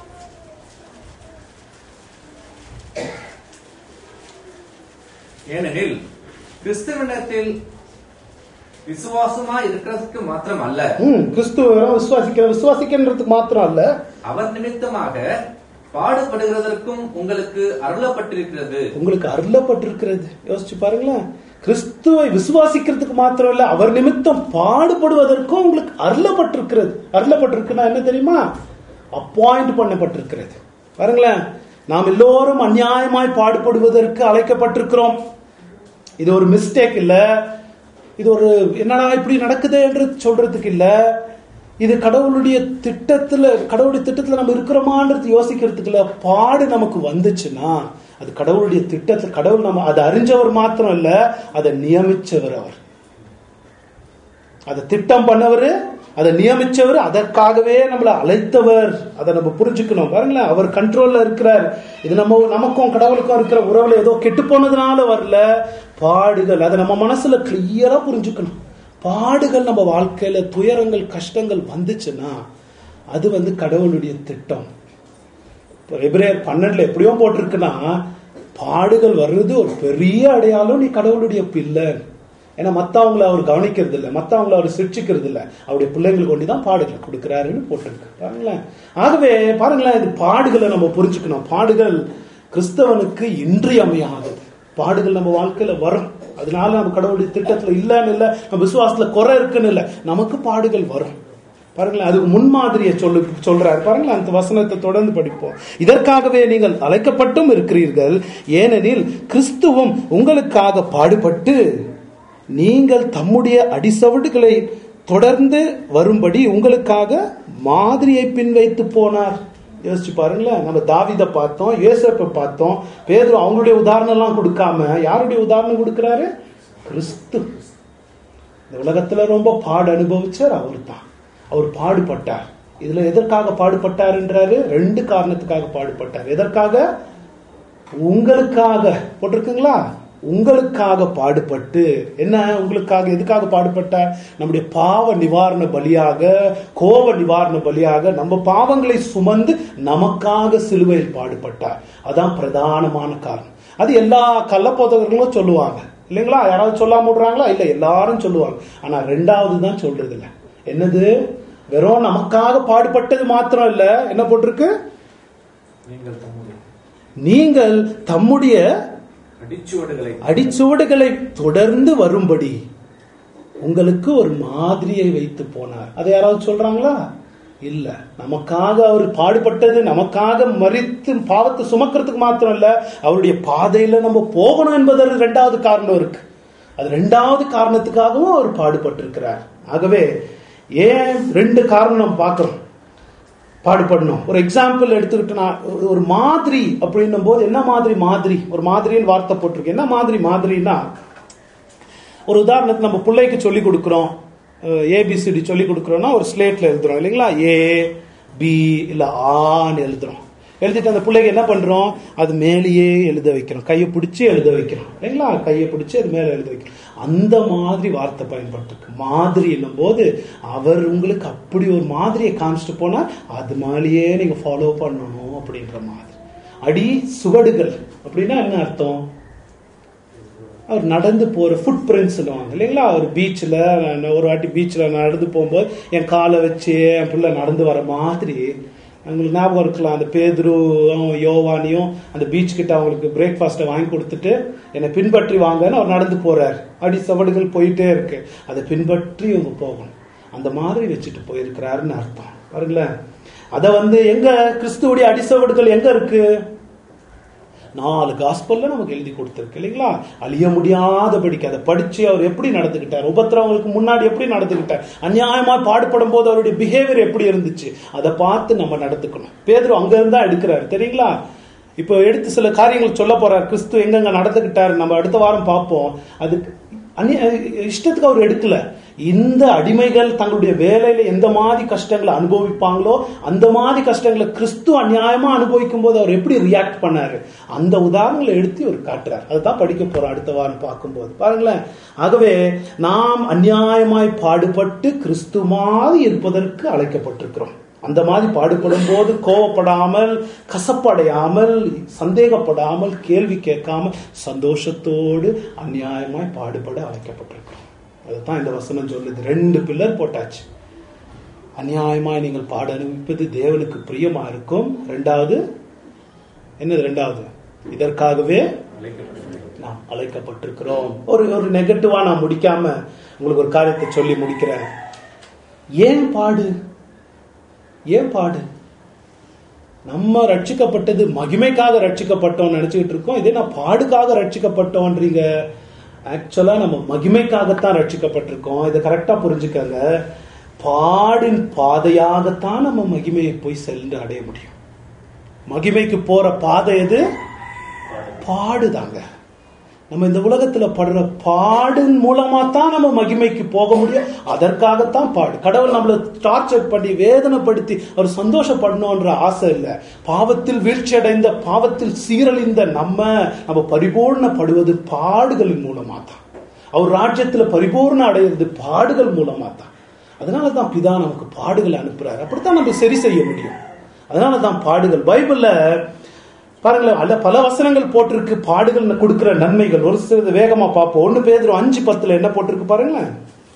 ஏனெனில் கிறிஸ்துவனிடத்தில் விசுவாசமா இருக்கிறதுக்கு மாத்திரம் அல்ல
ம் கிறிஸ்துவ விசுவாசிக்கிற விசுவாசிக்கின்றதுக்கு மாத்திரம் அல்ல
அவர் நிமித்தமாக பாடுபடுகிறதற்கும் உங்களுக்கு அருளப்பட்டிருக்கிறது
உங்களுக்கு அருளப்பட்டிருக்கிறது யோசிச்சு பாருங்களேன் கிறிஸ்துவை விசுவாசிக்கிறதுக்கு மாத்திரம் இல்ல அவர் நிமித்தம் பாடுபடுவதற்கும் உங்களுக்கு அருளப்பட்டிருக்கிறது அருளப்பட்டிருக்குன்னா என்ன தெரியுமா அப்பாயிண்ட் பண்ணப்பட்டிருக்கிறது பாருங்களேன் நாம் எல்லோரும் அநியாயமாய் பாடுபடுவதற்கு அழைக்கப்பட்டிருக்கிறோம் இது ஒரு மிஸ்டேக் இல்ல இது ஒரு என்னடா இப்படி நடக்குது என்று சொல்றதுக்கு இல்ல இது கடவுளுடைய திட்டத்துல கடவுளுடைய திட்டத்துல நம்ம இருக்கிறோமான்றது யோசிக்கிறதுக்கு இல்ல பாடு நமக்கு வந்துச்சுன்னா அது கடவுளுடைய திட்டத்துல கடவுள் நம்ம அதை அறிஞ்சவர் மாத்திரம் இல்ல அதை நியமிச்சவர் அவர் அதை திட்டம் பண்ணவர் அதை நியமிச்சவர் அதற்காகவே நம்மளை அழைத்தவர் அதை நம்ம புரிஞ்சுக்கணும் பாருங்களேன் அவர் கண்ட்ரோல்ல இருக்கிறார் இது நம்ம நமக்கும் கடவுளுக்கும் இருக்கிற உறவுல ஏதோ கெட்டு போனதுனால வரல பாடுகள் அதை நம்ம மனசுல கிளியரா புரிஞ்சுக்கணும் பாடுகள் நம்ம வாழ்க்கையில துயரங்கள் கஷ்டங்கள் வந்துச்சுன்னா அது வந்து கடவுளுடைய திட்டம் இப்போ எபிரேயர் பன்னெண்டுல எப்படியோ போட்டிருக்குன்னா பாடுகள் வர்றது ஒரு பெரிய அடையாளம் நீ கடவுளுடைய பிள்ளை ஏன்னா மத்தவங்கள அவர் கவனிக்கிறது இல்லை மத்தவங்கள அவர் சிரிச்சுக்கிறது இல்லை அவருடைய பிள்ளைங்களுக்கு ஒண்டி தான் பாடுகள் கொடுக்குறாருன்னு போட்டிருக்கு பாருங்களேன் ஆகவே பாருங்களேன் இது பாடுகளை நம்ம புரிஞ்சுக்கணும் பாடுகள் கிறிஸ்தவனுக்கு இன்றியமையாதது பாடுகள் நம்ம வாழ்க்கையில வரும் அதனால நம்ம கடவுளுடைய திட்டத்துல இல்லைன்னு இல்லை நம்ம விசுவாசத்துல குறை இருக்குன்னு இல்லை நமக்கு பாடுகள் வரும் பாருங்களேன் அதுக்கு முன்மாதிரியை சொல்லு சொல்றாரு பாருங்களேன் அந்த வசனத்தை தொடர்ந்து படிப்போம் இதற்காகவே நீங்கள் அழைக்கப்பட்டும் இருக்கிறீர்கள் ஏனெனில் கிறிஸ்துவும் உங்களுக்காக பாடுபட்டு நீங்கள் தம்முடைய அடிசவடுகளை தொடர்ந்து வரும்படி உங்களுக்காக மாதிரியை பின் வைத்து போனார் யோசிச்சு பாருங்களேன் நம்ம தாவித பார்த்தோம் யோசப்பை பார்த்தோம் பேதுரு அவங்களுடைய உதாரணம் எல்லாம் கொடுக்காம யாருடைய உதாரணம் கொடுக்கிறாரு கிறிஸ்து இந்த உலகத்துல ரொம்ப பாடு அனுபவிச்சார் அவர் தான் அவர் பாடுபட்டார் இதுல எதற்காக பாடுபட்டார்ன்றாரு ரெண்டு காரணத்துக்காக பாடுபட்டார் எதற்காக உங்களுக்காக போட்டிருக்குங்களா உங்களுக்காக பாடுபட்டு என்ன உங்களுக்காக எதுக்காக பாடுபட்டார் நம்முடைய பாவ நிவாரண பலியாக கோப நிவாரண பலியாக நம்ம பாவங்களை சுமந்து நமக்காக சிலுவையில் பாடுபட்டார் அதான் பிரதானமான காரணம் அது எல்லா கள்ளப்போதகர்களும் சொல்லுவாங்க இல்லைங்களா யாராவது சொல்லாம விடுறாங்களா இல்ல எல்லாரும் சொல்லுவாங்க ஆனா ரெண்டாவது தான் சொல்றது இல்ல என்னது வெறும் நமக்காக பாடுபட்டது மாத்திரம் இல்ல என்ன போட்டிருக்கு
நீங்கள் தம்முடைய
நீங்கள் தம்முடைய
அடிச்சுவடுகளை
அடிச்சுவடுகளை தொடர்ந்து வரும்படி உங்களுக்கு ஒரு மாதிரியை வைத்து போனார் அதை யாராவது சொல்றாங்களா இல்ல நமக்காக அவர் பாடுபட்டது நமக்காக மறித்து பாவத்தை சுமக்கிறதுக்கு மாத்திரம் இல்ல அவருடைய பாதையில நம்ம போகணும் என்பது ரெண்டாவது காரணம் இருக்கு அது ரெண்டாவது காரணத்துக்காகவும் அவர் பாடுபட்டிருக்கிறார் ஆகவே ஏன் ரெண்டு காரணம் நம்ம பார்க்கிறோம் பாடுபடணும் ஒரு எக்ஸாம்பிள் எடுத்துக்கிட்டோம்னா ஒரு- ஒரு மாதிரி அப்படின்னும் போது என்ன மாதிரி மாதிரி ஒரு மாதிரின்னு வார்த்தை போட்டிருக்கு என்ன மாதிரி மாதிரின்னா ஒரு உதாரணத்துக்கு நம்ம பிள்ளைக்கு சொல்லி கொடுக்குறோம் ஏபிசிடி சொல்லி கொடுக்குறோம்னா ஒரு ஸ்லேட்ல எழுதுறோம் இல்லைங்களா ஏ பி இல்ல ஆன்னு எழுதுறோம் எழுதிட்டு அந்த பிள்ளைக்கு என்ன பண்றோம் அது மேலேயே எழுத வைக்கிறோம் கையை பிடிச்சி எழுத வைக்கிறோம் இல்லைங்களா கையை பிடிச்சி அது மேலே எழுத வைக்கிறோம் அந்த மாதிரி வார்த்தை பயன்பட்டிருக்கு மாதிரி என்னும் போது அவர் உங்களுக்கு அப்படி ஒரு மாதிரியை காமிச்சிட்டு போனா அது மாதிரியே நீங்க ஃபாலோ பண்ணணும் அப்படின்ற மாதிரி அடி சுவடுகள் அப்படின்னா என்ன அர்த்தம் அவர் நடந்து போற ஃபுட் பிரிண்ட்ஸ் சொல்லுவாங்க இல்லைங்களா ஒரு பீச்சில் ஒரு வாட்டி பீச்சில் நடந்து போகும்போது என் காலை வச்சு என் பிள்ளை நடந்து வர மாதிரி அவங்களுக்கு ஞாபகம் இருக்கலாம் அந்த பேதுருவும் யோவானியும் அந்த பீச் கிட்ட அவங்களுக்கு பிரேக்ஃபாஸ்ட்டை வாங்கி கொடுத்துட்டு என்னை பின்பற்றி வாங்கன்னு அவர் நடந்து போறார் அடி சவடுகள் போயிட்டே இருக்கு அதை பின்பற்றி இவங்க போகணும் அந்த மாதிரி வச்சுட்டு போயிருக்கிறாருன்னு அர்த்தம் பாருங்களேன் அதை வந்து எங்க கிறிஸ்துவுடைய அடிசவடுகள் எங்க இருக்கு நாலு காஸ்பல்ல நமக்கு எழுதி கொடுத்துருக்கு இல்லைங்களா அழிய முடியாதபடிக்கு அதை படிச்சு அவர் எப்படி நடந்துக்கிட்டார் உபத்திரவங்களுக்கு முன்னாடி எப்படி நடந்துக்கிட்டார் அநியாயமா பாடுபடும் போது அவருடைய பிஹேவியர் எப்படி இருந்துச்சு அதை பார்த்து நம்ம நடந்துக்கணும் பேதுரு அங்க இருந்தா எடுக்கிறாரு தெரியுங்களா இப்போ எடுத்து சில காரியங்கள் சொல்ல போறார் கிறிஸ்து எங்கெங்க நடந்துக்கிட்டாரு நம்ம அடுத்த வாரம் பார்ப்போம் அதுக்கு அந்நிய இஷ்டத்துக்கு அவர் எடுக்கல இந்த அடிமைகள் தங்களுடைய வேலையில எந்த மாதிரி கஷ்டங்களை அனுபவிப்பாங்களோ அந்த மாதிரி கஷ்டங்களை கிறிஸ்து அநியாயமா அனுபவிக்கும் போது அவர் எப்படி ரியாக்ட் பண்ணாரு அந்த உதாரணங்களை எடுத்து அவர் காட்டுறார் அதுதான் படிக்க போறோம் அடுத்த வாரம் பார்க்கும்போது பாருங்களேன் ஆகவே நாம் அநியாயமாய் பாடுபட்டு கிறிஸ்து மாதிரி இருப்பதற்கு அழைக்கப்பட்டிருக்கிறோம் அந்த மாதிரி பாடுபடும் போது கோவப்படாமல் கசப்படையாமல் சந்தேகப்படாமல் கேள்வி கேட்காம சந்தோஷத்தோடு அநியாயமாய் பாடுபட அழைக்கப்பட்டிருக்கிறோம் அதுதான் இந்த வசனம் சொல்லுது ரெண்டு பில்லர் போட்டாச்சு அநியாயமாய் நீங்கள் பாட அனுபவிப்பது தேவனுக்கு பிரியமா இருக்கும் ரெண்டாவது என்னது ரெண்டாவது இதற்காகவே நாம் அழைக்கப்பட்டிருக்கிறோம் ஒரு ஒரு நெகட்டிவா நான் முடிக்காம உங்களுக்கு ஒரு காரியத்தை சொல்லி முடிக்கிறேன் ஏன் பாடு ஏன் பாடு நம்ம ரட்சிக்கப்பட்டது மகிமைக்காக ரட்சிக்கப்பட்டோம் நினைச்சுக்கிட்டு இருக்கோம் இதே நான் பாடுக்காக ரட்சிக்கப்பட்டோன்றீங்க ஆக்சுவலா நம்ம மகிமைக்காகத்தான் ரட்சிக்கப்பட்டிருக்கோம் இதை கரெக்டா புரிஞ்சுக்கங்க பாடின் பாதையாகத்தான் நம்ம மகிமையை போய் சென்று அடைய முடியும் மகிமைக்கு போற பாதை எது பாடுதாங்க நம்ம இந்த உலகத்துல படுற பாடின் மூலமா தான் நம்ம மகிமைக்கு போக முடியும் அதற்காகத்தான் பாடு கடவுள் நம்மளை டார்ச்சர் பண்ணி வேதனைப்படுத்தி அவர் சந்தோஷப்படணும்ன்ற ஆசை இல்லை பாவத்தில் வீழ்ச்சி அடைந்த பாவத்தில் சீரழிந்த நம்ம நம்ம பரிபூர்ணப்படுவது பாடுகளின் மூலமா தான் அவர் ராஜ்யத்துல பரிபூர்ண அடையிறது பாடுகள் மூலமா தான் அதனால தான் பிதா நமக்கு பாடுகளை அனுப்புறாரு அப்படித்தான் நம்ம சரி செய்ய முடியும் அதனால தான் பாடுகள் பைபிள்ல பாருங்களேன் அல்ல பல வசனங்கள் போட்டிருக்கு பாடுகள் கொடுக்கிற நன்மைகள் ஒரு சிலது வேகமா பார்ப்போம் ஒண்ணு பேதுரு அஞ்சு பத்துல என்ன போட்டிருக்கு பாருங்களேன்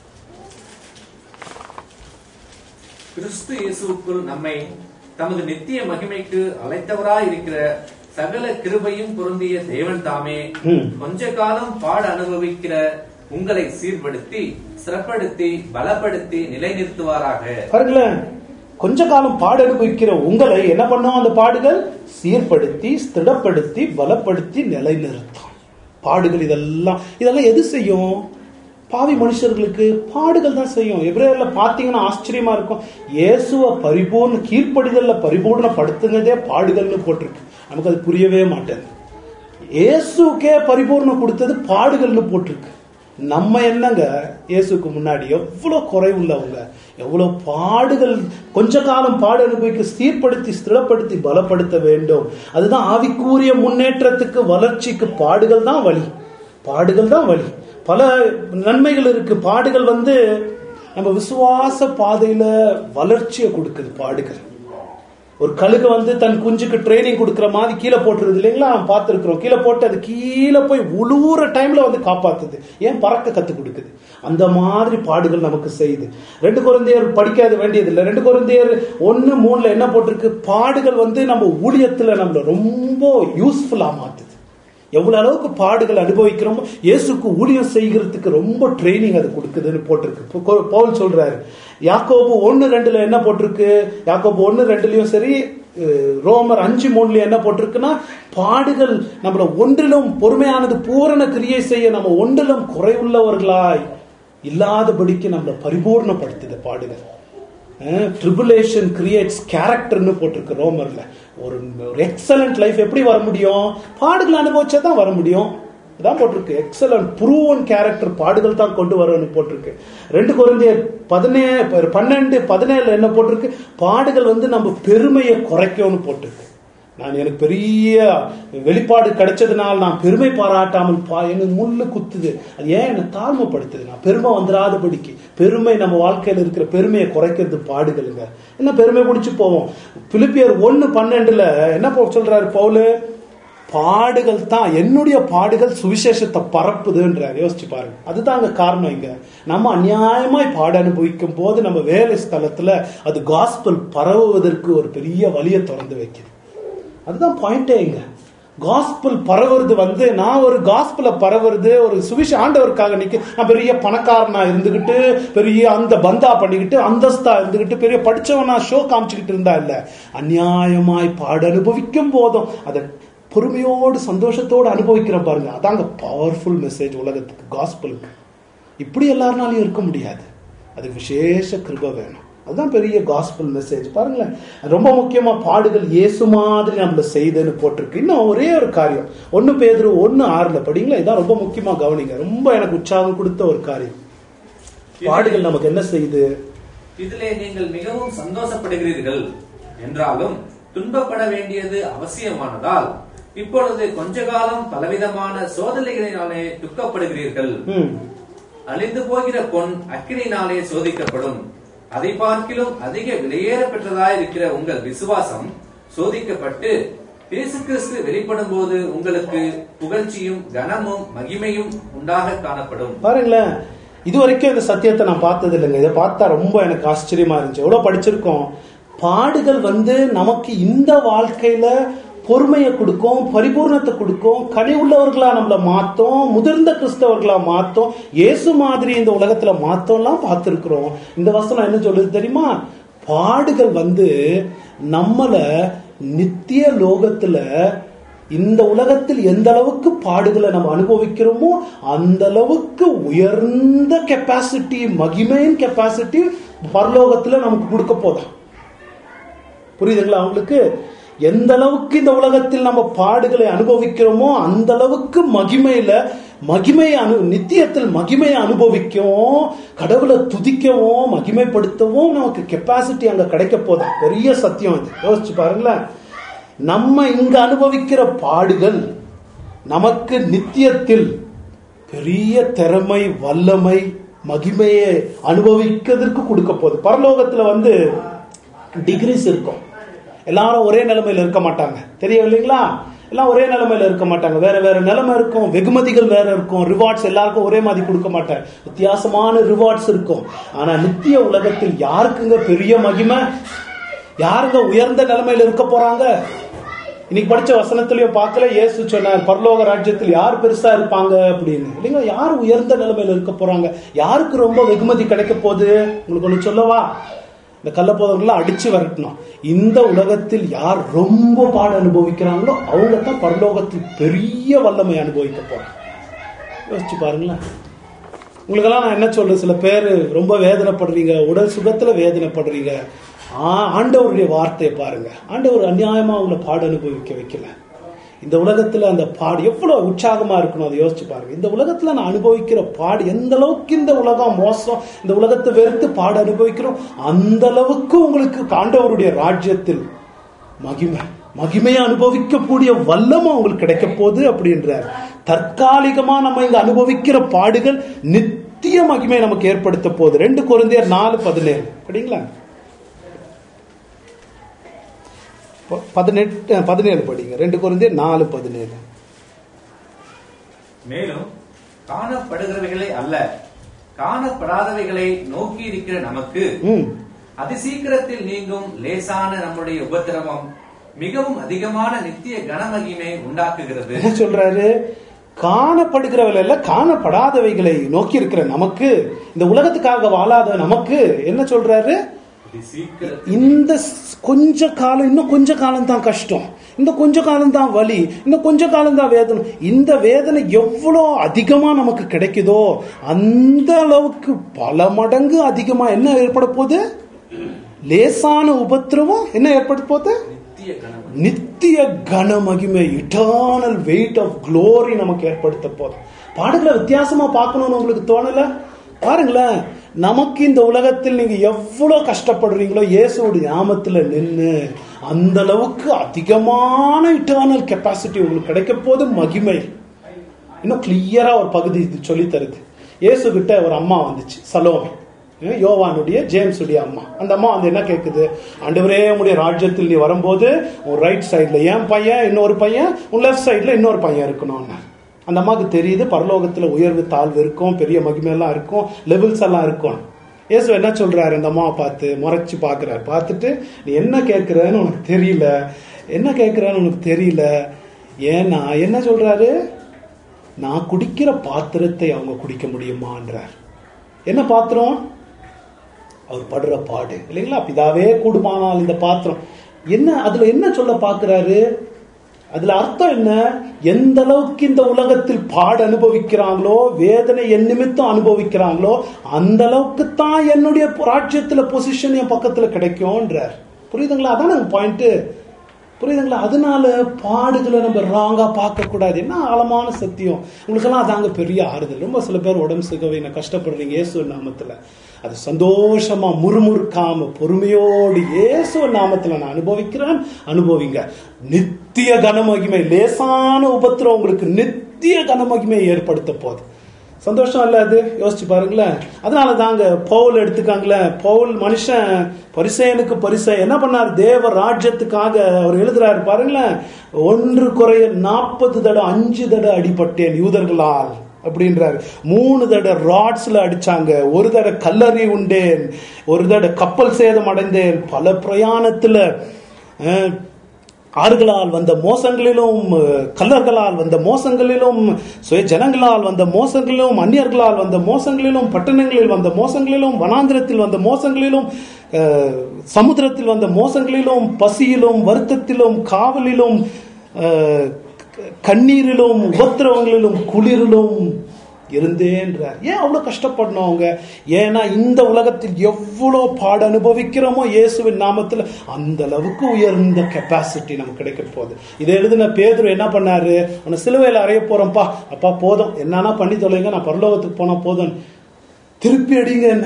கிறிஸ்து இயேசுவுக்குள் நம்மை தமது நித்திய மகிமைக்கு அழைத்தவராய் இருக்கிற சகல கிருபையும் பொருந்திய தேவன் தாமே
ம்.
கொஞ்ச காலம் பாட அனுபவிக்கிற உங்களை சீர்படுத்தி சிறப்படுத்தி பலப்படுத்தி நிலைநிறுத்துவாராக
பாருங்களேன் கொஞ்ச காலம் பாடு அனுபவிக்கிற உங்களை என்ன பண்ணும் அந்த பாடுகள் சீர்படுத்தி ஸ்திடப்படுத்தி பலப்படுத்தி நிலைநிறுத்தும் பாடுகள் இதெல்லாம் இதெல்லாம் எது செய்யும் பாவி மனுஷர்களுக்கு பாடுகள் தான் செய்யும் எப்ரேயர்ல பாத்தீங்கன்னா ஆச்சரியமா இருக்கும் இயேசுவ பரிபூர்ண கீழ்ப்படிதல்ல பரிபூர்ணப்படுத்துனதே பாடுகள்னு போட்டிருக்கு நமக்கு அது புரியவே மாட்டேது இயேசுக்கே பரிபூர்ணம் கொடுத்தது பாடுகள்னு போட்டிருக்கு நம்ம என்னங்க இயேசுக்கு முன்னாடி எவ்வளவு குறைவுள்ளவங்க எவ்வளவு பாடுகள் கொஞ்ச காலம் பாடு அனுபவிக்க சீர்படுத்தி ஸ்திரப்படுத்தி பலப்படுத்த வேண்டும் அதுதான் ஆவிக்கூறிய முன்னேற்றத்துக்கு வளர்ச்சிக்கு பாடுகள் தான் வழி பாடுகள் தான் வழி பல நன்மைகள் இருக்கு பாடுகள் வந்து நம்ம விசுவாச பாதையில வளர்ச்சியை கொடுக்குது பாடுகள் ஒரு கழுகு வந்து தன் குஞ்சுக்கு ட்ரைனிங் கொடுக்குற மாதிரி கீழே போட்டுருது இல்லைங்களா பார்த்துருக்குறோம் கீழே போட்டு அது கீழே போய் உழுவுற டைம்ல வந்து காப்பாத்துது ஏன் பறக்க கத்து கொடுக்குது அந்த மாதிரி பாடுகள் நமக்கு செய்யுது ரெண்டு குழந்தையர் படிக்காத வேண்டியதில்லை ரெண்டு குழந்தையர் ஒன்னு மூணுல என்ன போட்டிருக்கு பாடுகள் வந்து நம்ம ஊழியத்துல நம்மள ரொம்ப யூஸ்ஃபுல்லா மாத்துது எவ்வளவு அளவுக்கு பாடுகள் அனுபவிக்கிறோமோ இயேசுக்கு ஊழியம் செய்கிறதுக்கு ரொம்ப ட்ரைனிங் அது கொடுக்குதுன்னு போட்டிருக்கு இப்போ கொ- பவுல் சொல்றாரு யாக்கோபு ஒன்னு ரெண்டுல என்ன போட்டிருக்கு யாக்கோபு ஒன்னு ரெண்டுலயும் சரி அஹ், ரோமர் அஞ்சு மூணுல என்ன போட்டிருக்குன்னா பாடுகள் நம்மள ஒன்றிலும் பொறுமையானது பூரண கிரியை செய்ய நம்ம ஒன்றிலும் குறைவுள்ளவர்களாய் இல்லாதபடிக்கு நம்மளை பரிபூர்ணப்படுத்துது பாடுகள் ட்ரிபுலேஷன் கிரியேட்ஸ் கேரக்டர்னு போட்டிருக்கு ரோமர்ல ஒரு ஒரு எக்ஸலண்ட் லைஃப் எப்படி வர முடியும் பாடுகள் அனுபவிச்சா தான் வர முடியும் இதான் போட்டிருக்கு எக்ஸலண்ட் ப்ரூவன் கேரக்டர் பாடுகள் தான் கொண்டு வரும்னு போட்டிருக்கு ரெண்டு குழந்தைய பதினே பன்னெண்டு பதினேழுல என்ன போட்டிருக்கு பாடுகள் வந்து நம்ம பெருமையை குறைக்கும்னு போட்டிருக்கு நான் எனக்கு பெரிய வெளிப்பாடு கிடைச்சதுனால நான் பெருமை பாராட்டாமல் பா எனக்கு முள்ளு குத்துது அது ஏன் என்னை தாழ்மைப்படுத்துது நான் பெருமை வந்துடாதபடிக்கு பெருமை நம்ம வாழ்க்கையில இருக்கிற பெருமையை குறைக்கிறது பாடுகளுங்க என்ன பெருமை பிடிச்சு போவோம் பிலிப்பியர் ஒன்னு பன்னெண்டுல என்ன போ- சொல்றாரு பவுலு பாடுகள் தான் என்னுடைய பாடுகள் சுவிசேஷத்தை பரப்புதுன்றார் யோசிச்சு பாருங்க அதுதான் அங்க காரணம் இங்க நம்ம அநியாயமாய் பாட அனுபவிக்கும் போது நம்ம வேலை ஸ்தலத்துல அது காஸ்பல் பரவுவதற்கு ஒரு பெரிய வழியை திறந்து வைக்குது அதுதான் பாயிண்டே இங்க காஸ்பல் பரவுறது வந்து நான் ஒரு காஸ்பல பரவுறது ஒரு சுவிச ஆண்டவருக்காக நிக்க நான் பெரிய பணக்காரனா இருந்துகிட்டு பெரிய அந்த பந்தா பண்ணிக்கிட்டு அந்தஸ்தா இருந்துகிட்டு பெரிய படிச்சவனா ஷோ காமிச்சுக்கிட்டு இருந்தா இல்ல அநியாயமாய் பாட அனுபவிக்கும் போதும் அதை பொறுமையோடு சந்தோஷத்தோடு அனுபவிக்கிறோம் பாருங்க அதாங்க பவர்ஃபுல் மெசேஜ் உலகத்துக்கு காஸ்பலுக்கு இப்படி எல்லாருனாலையும் இருக்க முடியாது அது விசேஷ கிருபை வேணும் அதுதான் பெரிய காஸ்பல் மெசேஜ் பாருங்களேன் ரொம்ப முக்கியமா பாடுகள் இயேசு மாதிரி நம்மள செய்துன்னு போட்டிருக்கு இன்னும் ஒரே ஒரு காரியம் ஒன்னு பேதுரு ஒன்னு ஆறுல படிங்களா இதான் ரொம்ப முக்கியமா கவனிங்க ரொம்ப எனக்கு உற்சாகம் கொடுத்த ஒரு காரியம் பாடுகள் நமக்கு என்ன செய்யுது
இதிலே நீங்கள் மிகவும் சந்தோஷப்படுகிறீர்கள் என்றாலும் துன்பப்பட வேண்டியது அவசியமானதால் இப்பொழுது கொஞ்ச காலம் பலவிதமான சோதனைகளினாலே துக்கப்படுகிறீர்கள்
ம்
அழிந்து போகிற பொன் அக்கினியினாலே சோதிக்கப்படும் அதை பார்க்கிலும் அதிக விலையேற பெற்றதாய் இருக்கிற உங்கள் விசுவாசம் சோதிக்கப்பட்டு இயேசு கிறிஸ்து வெளிப்படும் போது உங்களுக்கு புகழ்ச்சியும் கனமும் மகிமையும் உண்டாக காணப்படும்
பாருங்களேன் இது வரைக்கும் இந்த சத்தியத்தை நான் பார்த்தது இல்லைங்க இதை பார்த்தா ரொம்ப எனக்கு ஆச்சரியமா இருந்துச்சு எவ்வளவு படிச்சிருக்கோம் பாடுகள் வந்து நமக்கு இந்த வாழ்க்கையில பொறுமையை கொடுக்கும் பரிபூர்ணத்தை கொடுக்கும் கனி உள்ளவர்களா நம்மள மாத்தோம் முதிர்ந்த கிறிஸ்தவர்களா மாத்தோம் இயேசு மாதிரி இந்த உலகத்துல மாத்தோம்லாம் பார்த்திருக்கிறோம் இந்த வசனம் என்ன சொல்லுது தெரியுமா பாடுகள் வந்து நம்மள நித்திய லோகத்துல இந்த உலகத்தில் எந்த அளவுக்கு பாடுகளை நம்ம அனுபவிக்கிறோமோ அந்த அளவுக்கு உயர்ந்த கெப்பாசிட்டி மகிமையின் கெப்பாசிட்டி பரலோகத்துல நமக்கு கொடுக்க போதும் புரியுதுங்களா அவங்களுக்கு எந்த அளவுக்கு இந்த உலகத்தில் நம்ம பாடுகளை அனுபவிக்கிறோமோ அந்த அளவுக்கு மகிமையில மகிமையை அனு நித்தியத்தில் மகிமையை அனுபவிக்கவும் கடவுளை துதிக்கவும் மகிமைப்படுத்தவும் நமக்கு கெப்பாசிட்டி அங்க கிடைக்க போதும் பெரிய சத்தியம் இது யோசிச்சு பாருங்களேன் நம்ம இங்க அனுபவிக்கிற பாடுகள் நமக்கு நித்தியத்தில் பெரிய திறமை வல்லமை மகிமையை அனுபவிக்கிறதுக்கு கொடுக்க போகுது பரலோகத்துல வந்து டிகிரிஸ் இருக்கும் எல்லாரும் ஒரே நிலைமையில இருக்க மாட்டாங்க தெரியும் இல்லைங்களா எல்லாம் ஒரே நிலைமையில இருக்க மாட்டாங்க வேற வேற நிலைமை இருக்கும் வெகுமதிகள் வேற இருக்கும் ரிவார்ட்ஸ் எல்லாருக்கும் ஒரே மாதிரி கொடுக்க மாட்டாங்க வித்தியாசமான ரிவார்ட்ஸ் இருக்கும் ஆனா நித்திய உலகத்தில் யாருக்குங்க பெரிய மகிமை யாருங்க உயர்ந்த நிலைமையில இருக்க போறாங்க இன்னைக்கு படிச்ச வசனத்திலயும் பார்க்கல இயேசு சொன்னார் பரலோக ராஜ்யத்தில் யார் பெருசா இருப்பாங்க அப்படின்னு இல்லைங்க யார் உயர்ந்த நிலைமையில இருக்க போறாங்க யாருக்கு ரொம்ப வெகுமதி கிடைக்க போகுது உங்களுக்கு ஒண்ணு சொல்லவா இந்த கள்ளப்போதவர்கள அடிச்சு வரட்டணும் இந்த உலகத்தில் யார் ரொம்ப பாடு அனுபவிக்கிறாங்களோ அவங்க தான் பரலோகத்தில் பெரிய வல்லமை அனுபவிக்க போறாங்க யோசிச்சு பாருங்களேன் உங்களுக்கெல்லாம் நான் என்ன சொல்றேன் சில பேர் ரொம்ப வேதனைப்படுறீங்க உடல் சுகத்துல வேதனைப்படுறீங்க ஆ- ஆண்டவருடைய வார்த்தையை பாருங்க ஆண்டவர் அநியாயமா அவங்கள பாடு அனுபவிக்க வைக்கல இந்த உலகத்துல அந்த பாடு எவ்வளவு உற்சாகமா இருக்கணும் அதை யோசிச்சு பாருங்க இந்த உலகத்துல நான் அனுபவிக்கிற பாடு எந்த அளவுக்கு இந்த உலகம் மோசம் இந்த உலகத்தை வெறுத்து பாடு அனுபவிக்கிறோம் அந்த அளவுக்கு உங்களுக்கு ஆண்டவருடைய ராஜ்யத்தில் மகிமை மகிமையை அனுபவிக்கக்கூடிய வல்லமை உங்களுக்கு கிடைக்க போகுது அப்படின்றார் தற்காலிகமா நம்ம இங்க அனுபவிக்கிற பாடுகள் நித்திய மகிமை நமக்கு ஏற்படுத்த போகுது ரெண்டு குழந்தையர் நாலு பதினேழு படிங்களா ப- பதினெட்டு பதினேழு படிங்க ரெண்டு குழந்தையர் நாலு பதினேழு
மேலும் காணப்படுகிறவைகளை அல்ல காணப்படாதவைகளை நோக்கி இருக்கிற நமக்கு
ம்
அதிசீக்கிரத்தில் நீங்கும் லேசான நம்முடைய உபத்திரவம் மிகவும் அதிகமான நித்திய கனமகிமை உண்டாக்குகிறது
என்ன சொல்றாரு காணப்படுகிறவர்கள் அல்ல காணப்படாதவைகளை நோக்கி இருக்கிற நமக்கு இந்த உலகத்துக்காக வாழாத நமக்கு என்ன சொல்றாரு
அதிசீக்கிரத்தில்
இந்த ஸ்- கொஞ்ச காலம் இன்னும் கொஞ்ச காலம் தான் கஷ்டம் இந்த கொஞ்ச காலம் தான் வலி இன்னும் கொஞ்ச காலம் தான் வேதனை இந்த வேதனை எவ்வளோ அதிகமா நமக்கு கிடைக்குதோ அந்த அளவுக்கு பல மடங்கு அதிகமா என்ன ஏற்பட போகுது லேசான உபத்திரவம் என்ன ஏற்பட போகுது
நித்திய கனமகிமை
நித்திய கன மகிமை இட்டர்னல் வெயிட் ஆஃப் glory நமக்கு ஏற்படுத்த போதும் பாடுகளை வித்தியாசமா பார்க்கணும்னு உங்களுக்கு தோணல பாருங்களேன் நமக்கு இந்த உலகத்தில் நீங்க எவ்வளவு கஷ்டப்படுறீங்களோ இயேசுவோட நாமத்துல நின்னு அந்த அளவுக்கு அதிகமான இட்டர்னல் கெப்பாசிட்டி உங்களுக்கு கிடைக்க போது மகிமை இன்னும் கிளியரா ஒரு பகுதி இது சொல்லி தருது இயேசு கிட்ட ஒரு அம்மா வந்துச்சு சலோமே அஹ் யோவானுடைய ஜேம்ஸுடைய அம்மா அந்த அம்மா வந்து என்ன கேக்குது ஆண்டவரே உங்களுடைய ராஜ்யத்தில் நீ வரும்போது உன் ரைட் சைடுல என் பையன் இன்னொரு பையன் உன் லெஃப்ட் சைடுல இன்னொரு பையன் இருக்கணும்னு அந்த அம்மாவுக்கு தெரியுது பரலோகத்துல உயர்வு தாழ்வு இருக்கும் பெரிய மகிமை எல்லாம் இருக்கும் லெவல்ஸ் எல்லாம் இருக்கும் இயேசு என்ன சொல்றாரு அந்த அம்மாவை பார்த்து முறைச்சு பார்க்கறாரு பார்த்துட்டு நீ என்ன கேட்கிறன்னு உனக்கு தெரியல என்ன கேட்கிறன்னு உனக்கு தெரியல ஏன்னா என்ன சொல்றாரு நான் குடிக்கிற பாத்திரத்தை அவங்க குடிக்க முடியுமான்றார் என்ன பாத்திரம் அவர் படுற பாடு இல்லைங்களா பிதாவே கூடுமானால் இந்த பாத்திரம் என்ன அதுல என்ன சொல்ல பார்க்கிறாரு அதுல அர்த்தம் என்ன எந்த அளவுக்கு இந்த உலகத்தில் பாடு அனுபவிக்கிறாங்களோ வேதனை என் நிமித்தம் அனுபவிக்கிறாங்களோ அந்த அளவுக்கு தான் என்னுடைய ராஜ்யத்துல பொசிஷன் என் பக்கத்துல கிடைக்கும்ன்றார் புரியுதுங்களா அதான் பாயிண்ட் புரியுதுங்களா அதனால பாடுகளை நம்ம ராங்கா பார்க்க கூடாது என்ன ஆழமான சத்தியம் உங்களுக்கெல்லாம் அதாங்க பெரிய ஆறுதல் ரொம்ப சில பேர் உடம்பு சுகவை நான் கஷ்டப்படுறீங்க இயேசு நாமத்துல அது சந்தோஷமா முறுமுறுக்காம பொறுமையோடு இயேசு நாமத்துல நான் அனுபவிக்கிறேன் அனுபவிங்க நித்திய கனமகிமை லேசான உபத்திரம் உங்களுக்கு நித்திய கனமகிமை ஏற்படுத்த போகுது சந்தோஷம் இல்ல அது யோசிச்சு பாருங்களேன் அதனால தாங்க பவுல் எடுத்துக்காங்களேன் பவுல் மனுஷன் பரிசேனுக்கு பரிசை என்ன பண்ணார் தேவ ராஜ்யத்துக்காக அவர் எழுதுறாரு பாருங்களேன் ஒன்று குறைய நாற்பது தடவை அஞ்சு தடவை அடிபட்டேன் யூதர்களால் அப்படின்றாரு மூணு தடவை ராட்ஸ்ல அடிச்சாங்க ஒரு தடவை கல்லறி உண்டேன் ஒரு தடவை கப்பல் சேதம் அடைந்தேன் பல பிரயாணத்துல அஹ், ஆறுகளால் வந்த மோசங்களிலும் அஹ், கல்லர்களால் வந்த மோசங்களிலும் சுய ஜனங்களால் வந்த மோசங்களிலும் அந்நியர்களால் வந்த மோசங்களிலும் பட்டணங்களில் வந்த மோசங்களிலும் வனாந்திரத்தில் வந்த மோசங்களிலும் அஹ், சமுத்திரத்தில் வந்த மோசங்களிலும் பசியிலும் வருத்தத்திலும் காவலிலும் அஹ், க- கண்ணீரிலும் உபத்திரவங்களிலும் குளிரிலும் இருந்தேன்றார் ஏன் அவ்வளவு கஷ்டப்படணும் அவங்க ஏன்னா இந்த உலகத்தில் எவ்வளோ பாடு அனுபவிக்கிறோமோ இயேசுவின் நாமத்துல அந்த அளவுக்கு உயர்ந்த கெப்பாசிட்டி நமக்கு கிடைக்க போகுது இதை எழுதின பேதுரு என்ன பண்ணாரு உன்னை சிலுவையில் அறைய போறோம்ப்பா அப்பா போதும் என்னன்னா பண்ணி தொலைங்க நான் பரலோகத்துக்கு போனா போதும் திருப்பி அடிங்க என்ன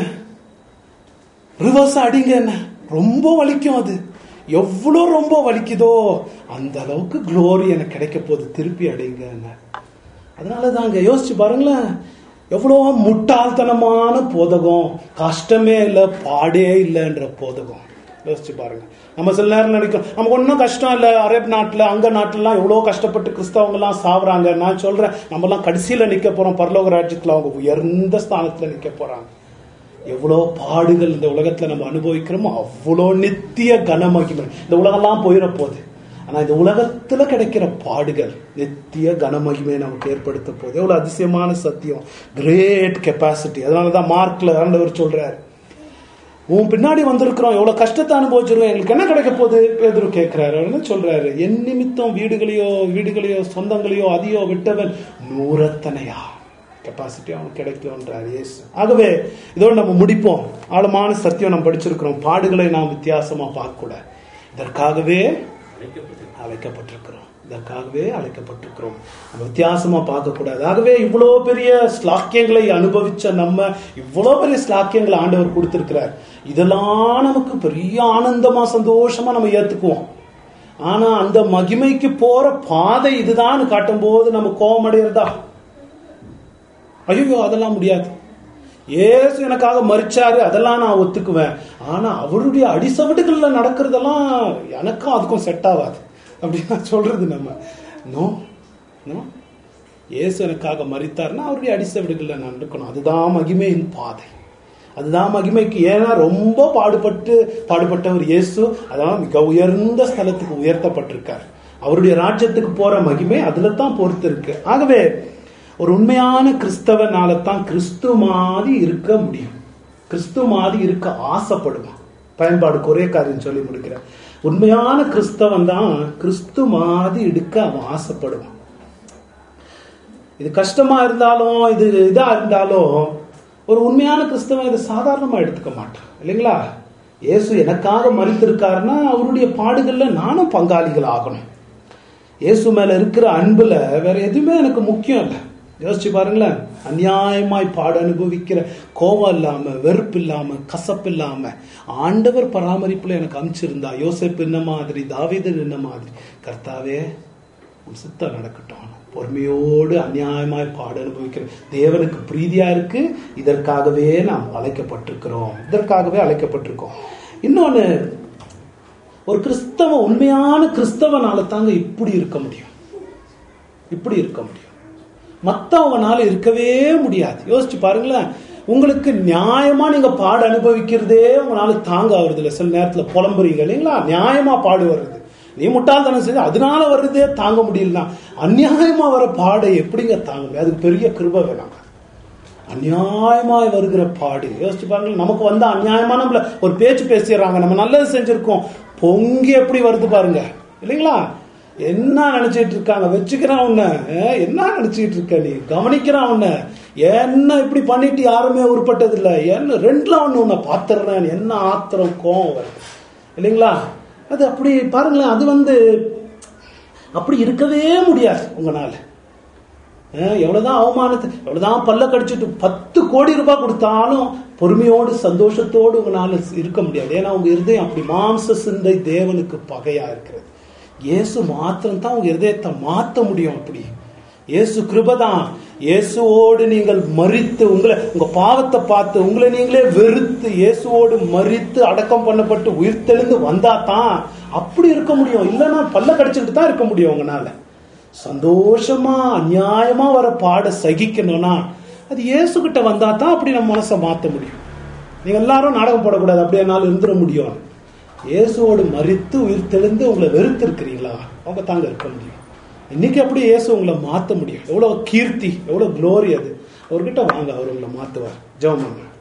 ரிவர்ஸ் அடிங்க என்ன ரொம்ப வலிக்கும் அது எவ்வளோ ரொம்ப வலிக்குதோ அந்த அளவுக்கு க்ளோரி எனக்கு கிடைக்க போகுது திருப்பி அடிங்க என்ன அதனால தாங்க யோசிச்சு பாருங்களேன் எவ்வளோ முட்டாள்தனமான போதகம் கஷ்டமே இல்லை பாடே இல்லைன்ற போதகம் யோசிச்சு பாருங்க நம்ம சில நேரம் நினைக்கிறோம் நமக்கு ஒன்றும் கஷ்டம் இல்லை அரேப் நாட்டில் அங்க நாட்டிலலாம் எவ்வளோ கஷ்டப்பட்டு கிறிஸ்தவங்கலாம் சாவுறாங்க நான் சொல்றேன் நம்மலாம் கடைசியில் நிற்க போறோம் பரலோக ராஜ்யத்தில் அவங்க உயர்ந்த ஸ்தானத்தில் நிற்க போறாங்க எவ்வளோ பாடுகள் இந்த உலகத்துல நம்ம அனுபவிக்கிறோமோ அவ்வளோ நித்திய கனமகிமை இந்த உலகம்லாம் போயிட போகுது ஆனா இந்த உலகத்துல கிடைக்கிற பாடுகள் நித்திய கனமகிமை நமக்கு ஏற்படுத்த போகுது எவ்வளவு அதிசயமான சத்தியம் கிரேட் கெப்பாசிட்டி அதனாலதான் மார்க்ல ஆண்டவர் சொல்றாரு உன் பின்னாடி வந்திருக்கிறோம் எவ்வளவு கஷ்டத்தை அனுபவிச்சிருக்கோம் எங்களுக்கு என்ன கிடைக்க போகுது பேதுரு கேட்கிறாரு என்ன சொல்றாரு என் நிமித்தம் வீடுகளையோ வீடுகளையோ சொந்தங்களையோ அதையோ விட்டவன் நூறத்தனையா கெப்பாசிட்டி அவனுக்கு கிடைக்கும்ன்றார் இயேசு ஆகவே இதோடு நம்ம முடிப்போம் ஆழமான சத்தியம் நம்ம படிச்சிருக்கிறோம் பாடுகளை நாம் வித்தியாசமா பார்க்க கூடாது இதற்காகவே அழைக்கப்பட்டிருக்கிறோம் இதற்காகவே அழைக்கப்பட்டிருக்கிறோம் நம்ம வித்தியாசமா பார்க்க கூடாது ஆகவே இவ்வளோ பெரிய ஸ்லாக்கியங்களை அனுபவிச்ச நம்ம இவ்வளோ பெரிய ஸ்லாக்கியங்களை ஆண்டவர் கொடுத்திருக்கிறார் இதெல்லாம் நமக்கு பெரிய ஆனந்தமா சந்தோஷமா நம்ம ஏத்துக்குவோம் ஆனா அந்த மகிமைக்கு போற பாதை இதுதான் காட்டும் போது நம்ம கோபம் அடையிறதா ஐயோ அதெல்லாம் முடியாது ஏசு எனக்காக மறிச்சாரு அதெல்லாம் நான் ஒத்துக்குவேன் ஆனா அவருடைய அடிசவடுகள்ல நடக்கிறதெல்லாம் எனக்கும் அதுக்கும் செட் ஆகாது அப்படின்னு சொல்றது நம்ம நோ நோ ஏசு எனக்காக மறித்தார்னா அவருடைய அடிசவடுகள்ல நடக்கணும் அதுதான் மகிமையின் பாதை அதுதான் மகிமைக்கு ஏன்னா ரொம்ப பாடுபட்டு பாடுபட்டவர் இயேசு அதான் மிக உயர்ந்த ஸ்தலத்துக்கு உயர்த்தப்பட்டிருக்கார் அவருடைய ராஜ்யத்துக்கு போற மகிமை அதுல தான் பொறுத்து இருக்கு ஆகவே ஒரு உண்மையான கிறிஸ்தவனால தான் கிறிஸ்து மாதிரி இருக்க முடியும் கிறிஸ்து மாதிரி இருக்க ஆசைப்படுவான் பயன்பாடுக்கு ஒரே காரியம் சொல்லி முடிக்கிறேன் உண்மையான கிறிஸ்தவன் தான் கிறிஸ்து மாதிரி எடுக்க அவன் ஆசைப்படுவான் இது கஷ்டமா இருந்தாலும் இது இதா இருந்தாலும் ஒரு உண்மையான கிறிஸ்தவன் இதை சாதாரணமா எடுத்துக்க மாட்டான் இல்லைங்களா இயேசு எனக்காக மறித்திருக்காருன்னா அவருடைய பாடுகள்ல நானும் பங்காளிகள் ஆகணும் இயேசு மேல இருக்கிற அன்புல வேற எதுவுமே எனக்கு முக்கியம் இல்லை யோசிச்சு பாருங்களேன் அநியாயமாய் பாடு அனுபவிக்கிற கோபம் இல்லாம வெறுப்பு இல்லாம கசப்பு இல்லாம ஆண்டவர் பராமரிப்புல எனக்கு அனுப்பிச்சிருந்தா யோசிப்பு என்ன மாதிரி தாவீதன் என்ன மாதிரி கர்த்தாவே உன் சித்தம் நடக்கட்டும் பொறுமையோடு அநியாயமாய் பாடு அனுபவிக்கிற தேவனுக்கு பிரீதியா இருக்கு இதற்காகவே நாம் அழைக்கப்பட்டிருக்கிறோம் இதற்காகவே அழைக்கப்பட்டிருக்கோம் இன்னொன்னு ஒரு கிறிஸ்தவ உண்மையான கிறிஸ்தவனால தாங்க இப்படி இருக்க முடியும் இப்படி இருக்க முடியும் மத்தவங்கனால இருக்கவே முடியாது யோசிச்சு பாருங்களேன் உங்களுக்கு நியாயமா நீங்க பாடு அனுபவிக்கிறதே உங்களால தாங்க ஆகுறது இல்லை சில நேரத்துல புலம்புறீங்க இல்லைங்களா நியாயமா பாடு வருது நீ முட்டாள்தனம் செஞ்சு அதனால வர்றதே தாங்க முடியலனா அநியாயமா வர பாடை எப்படிங்க தாங்க முடியும் அதுக்கு பெரிய கிருப வேணாம் அநியாயமாய் வருகிற பாடு யோசிச்சு பாருங்க நமக்கு வந்து அநியாயமா நம்மள ஒரு பேச்சு பேசிடுறாங்க நம்ம நல்லது செஞ்சிருக்கோம் பொங்கி எப்படி வருது பாருங்க இல்லைங்களா என்ன நினைச்சிட்டு இருக்காங்க வச்சுக்கிறான் உன்ன அஹ், என்ன நினைச்சிட்டு இருக்க நீ கவனிக்கிறான் உன்ன என்ன இப்படி பண்ணிட்டு யாருமே உருப்பட்டது இல்ல என்ன ரெண்டுல ஒண்ணு உன்னை பாத்துறேன் என்ன ஆத்திரம் கோவம் வருது இல்லைங்களா அது அப்படி பாருங்களேன் அது வந்து அப்படி இருக்கவே முடியாது உங்களால அஹ் எவ்வளவுதான் அவமானத்தை எவ்வளவுதான் பல்ல கடிச்சிட்டு பத்து கோடி ரூபாய் கொடுத்தாலும் பொறுமையோடு சந்தோஷத்தோடு உங்களால இருக்க முடியாது ஏன்னா உங்க இருதயம் அப்படி மாம்ச சிந்தை தேவனுக்கு பகையா இருக்கிறது இயேசு மாத்திரம் தான் உங்க இருதயத்தை மாத்த முடியும் அப்படி இயேசு கிருபதான் இயேசுவோடு நீங்கள் மறித்து உங்களை உங்க பாவத்தை பார்த்து உங்களை நீங்களே வெறுத்து இயேசுவோடு மறித்து அடக்கம் பண்ணப்பட்டு உயிர்த்தெழுந்து வந்தா தான் அப்படி இருக்க முடியும் இல்லைன்னா பல்ல கடிச்சுட்டு தான் இருக்க முடியும் உங்களால சந்தோஷமா அநியாயமா வர பாட சகிக்கணும்னா அது இயேசு கிட்ட வந்தா தான் அப்படி நம்ம மனசை மாத்த முடியும் நீங்க எல்லாரும் நாடகம் போடக்கூடாது அப்படியே என்னால இருந்துட முடியும் இயேசுவோடு மறித்து உயிர் தெளிந்து உங்களை வெறுத்து இருக்கிறீங்களா அவங்க தாங்க இருக்க முடியும் இன்னைக்கு எப்படி இயேசு உங்களை மாத்த முடியும் எவ்வளவு கீர்த்தி எவ்வளவு க்ளோரி அது அவர்கிட்ட வாங்க அவர் உங்களை மாத்துவார் ஜெபம் பண்ணுங்க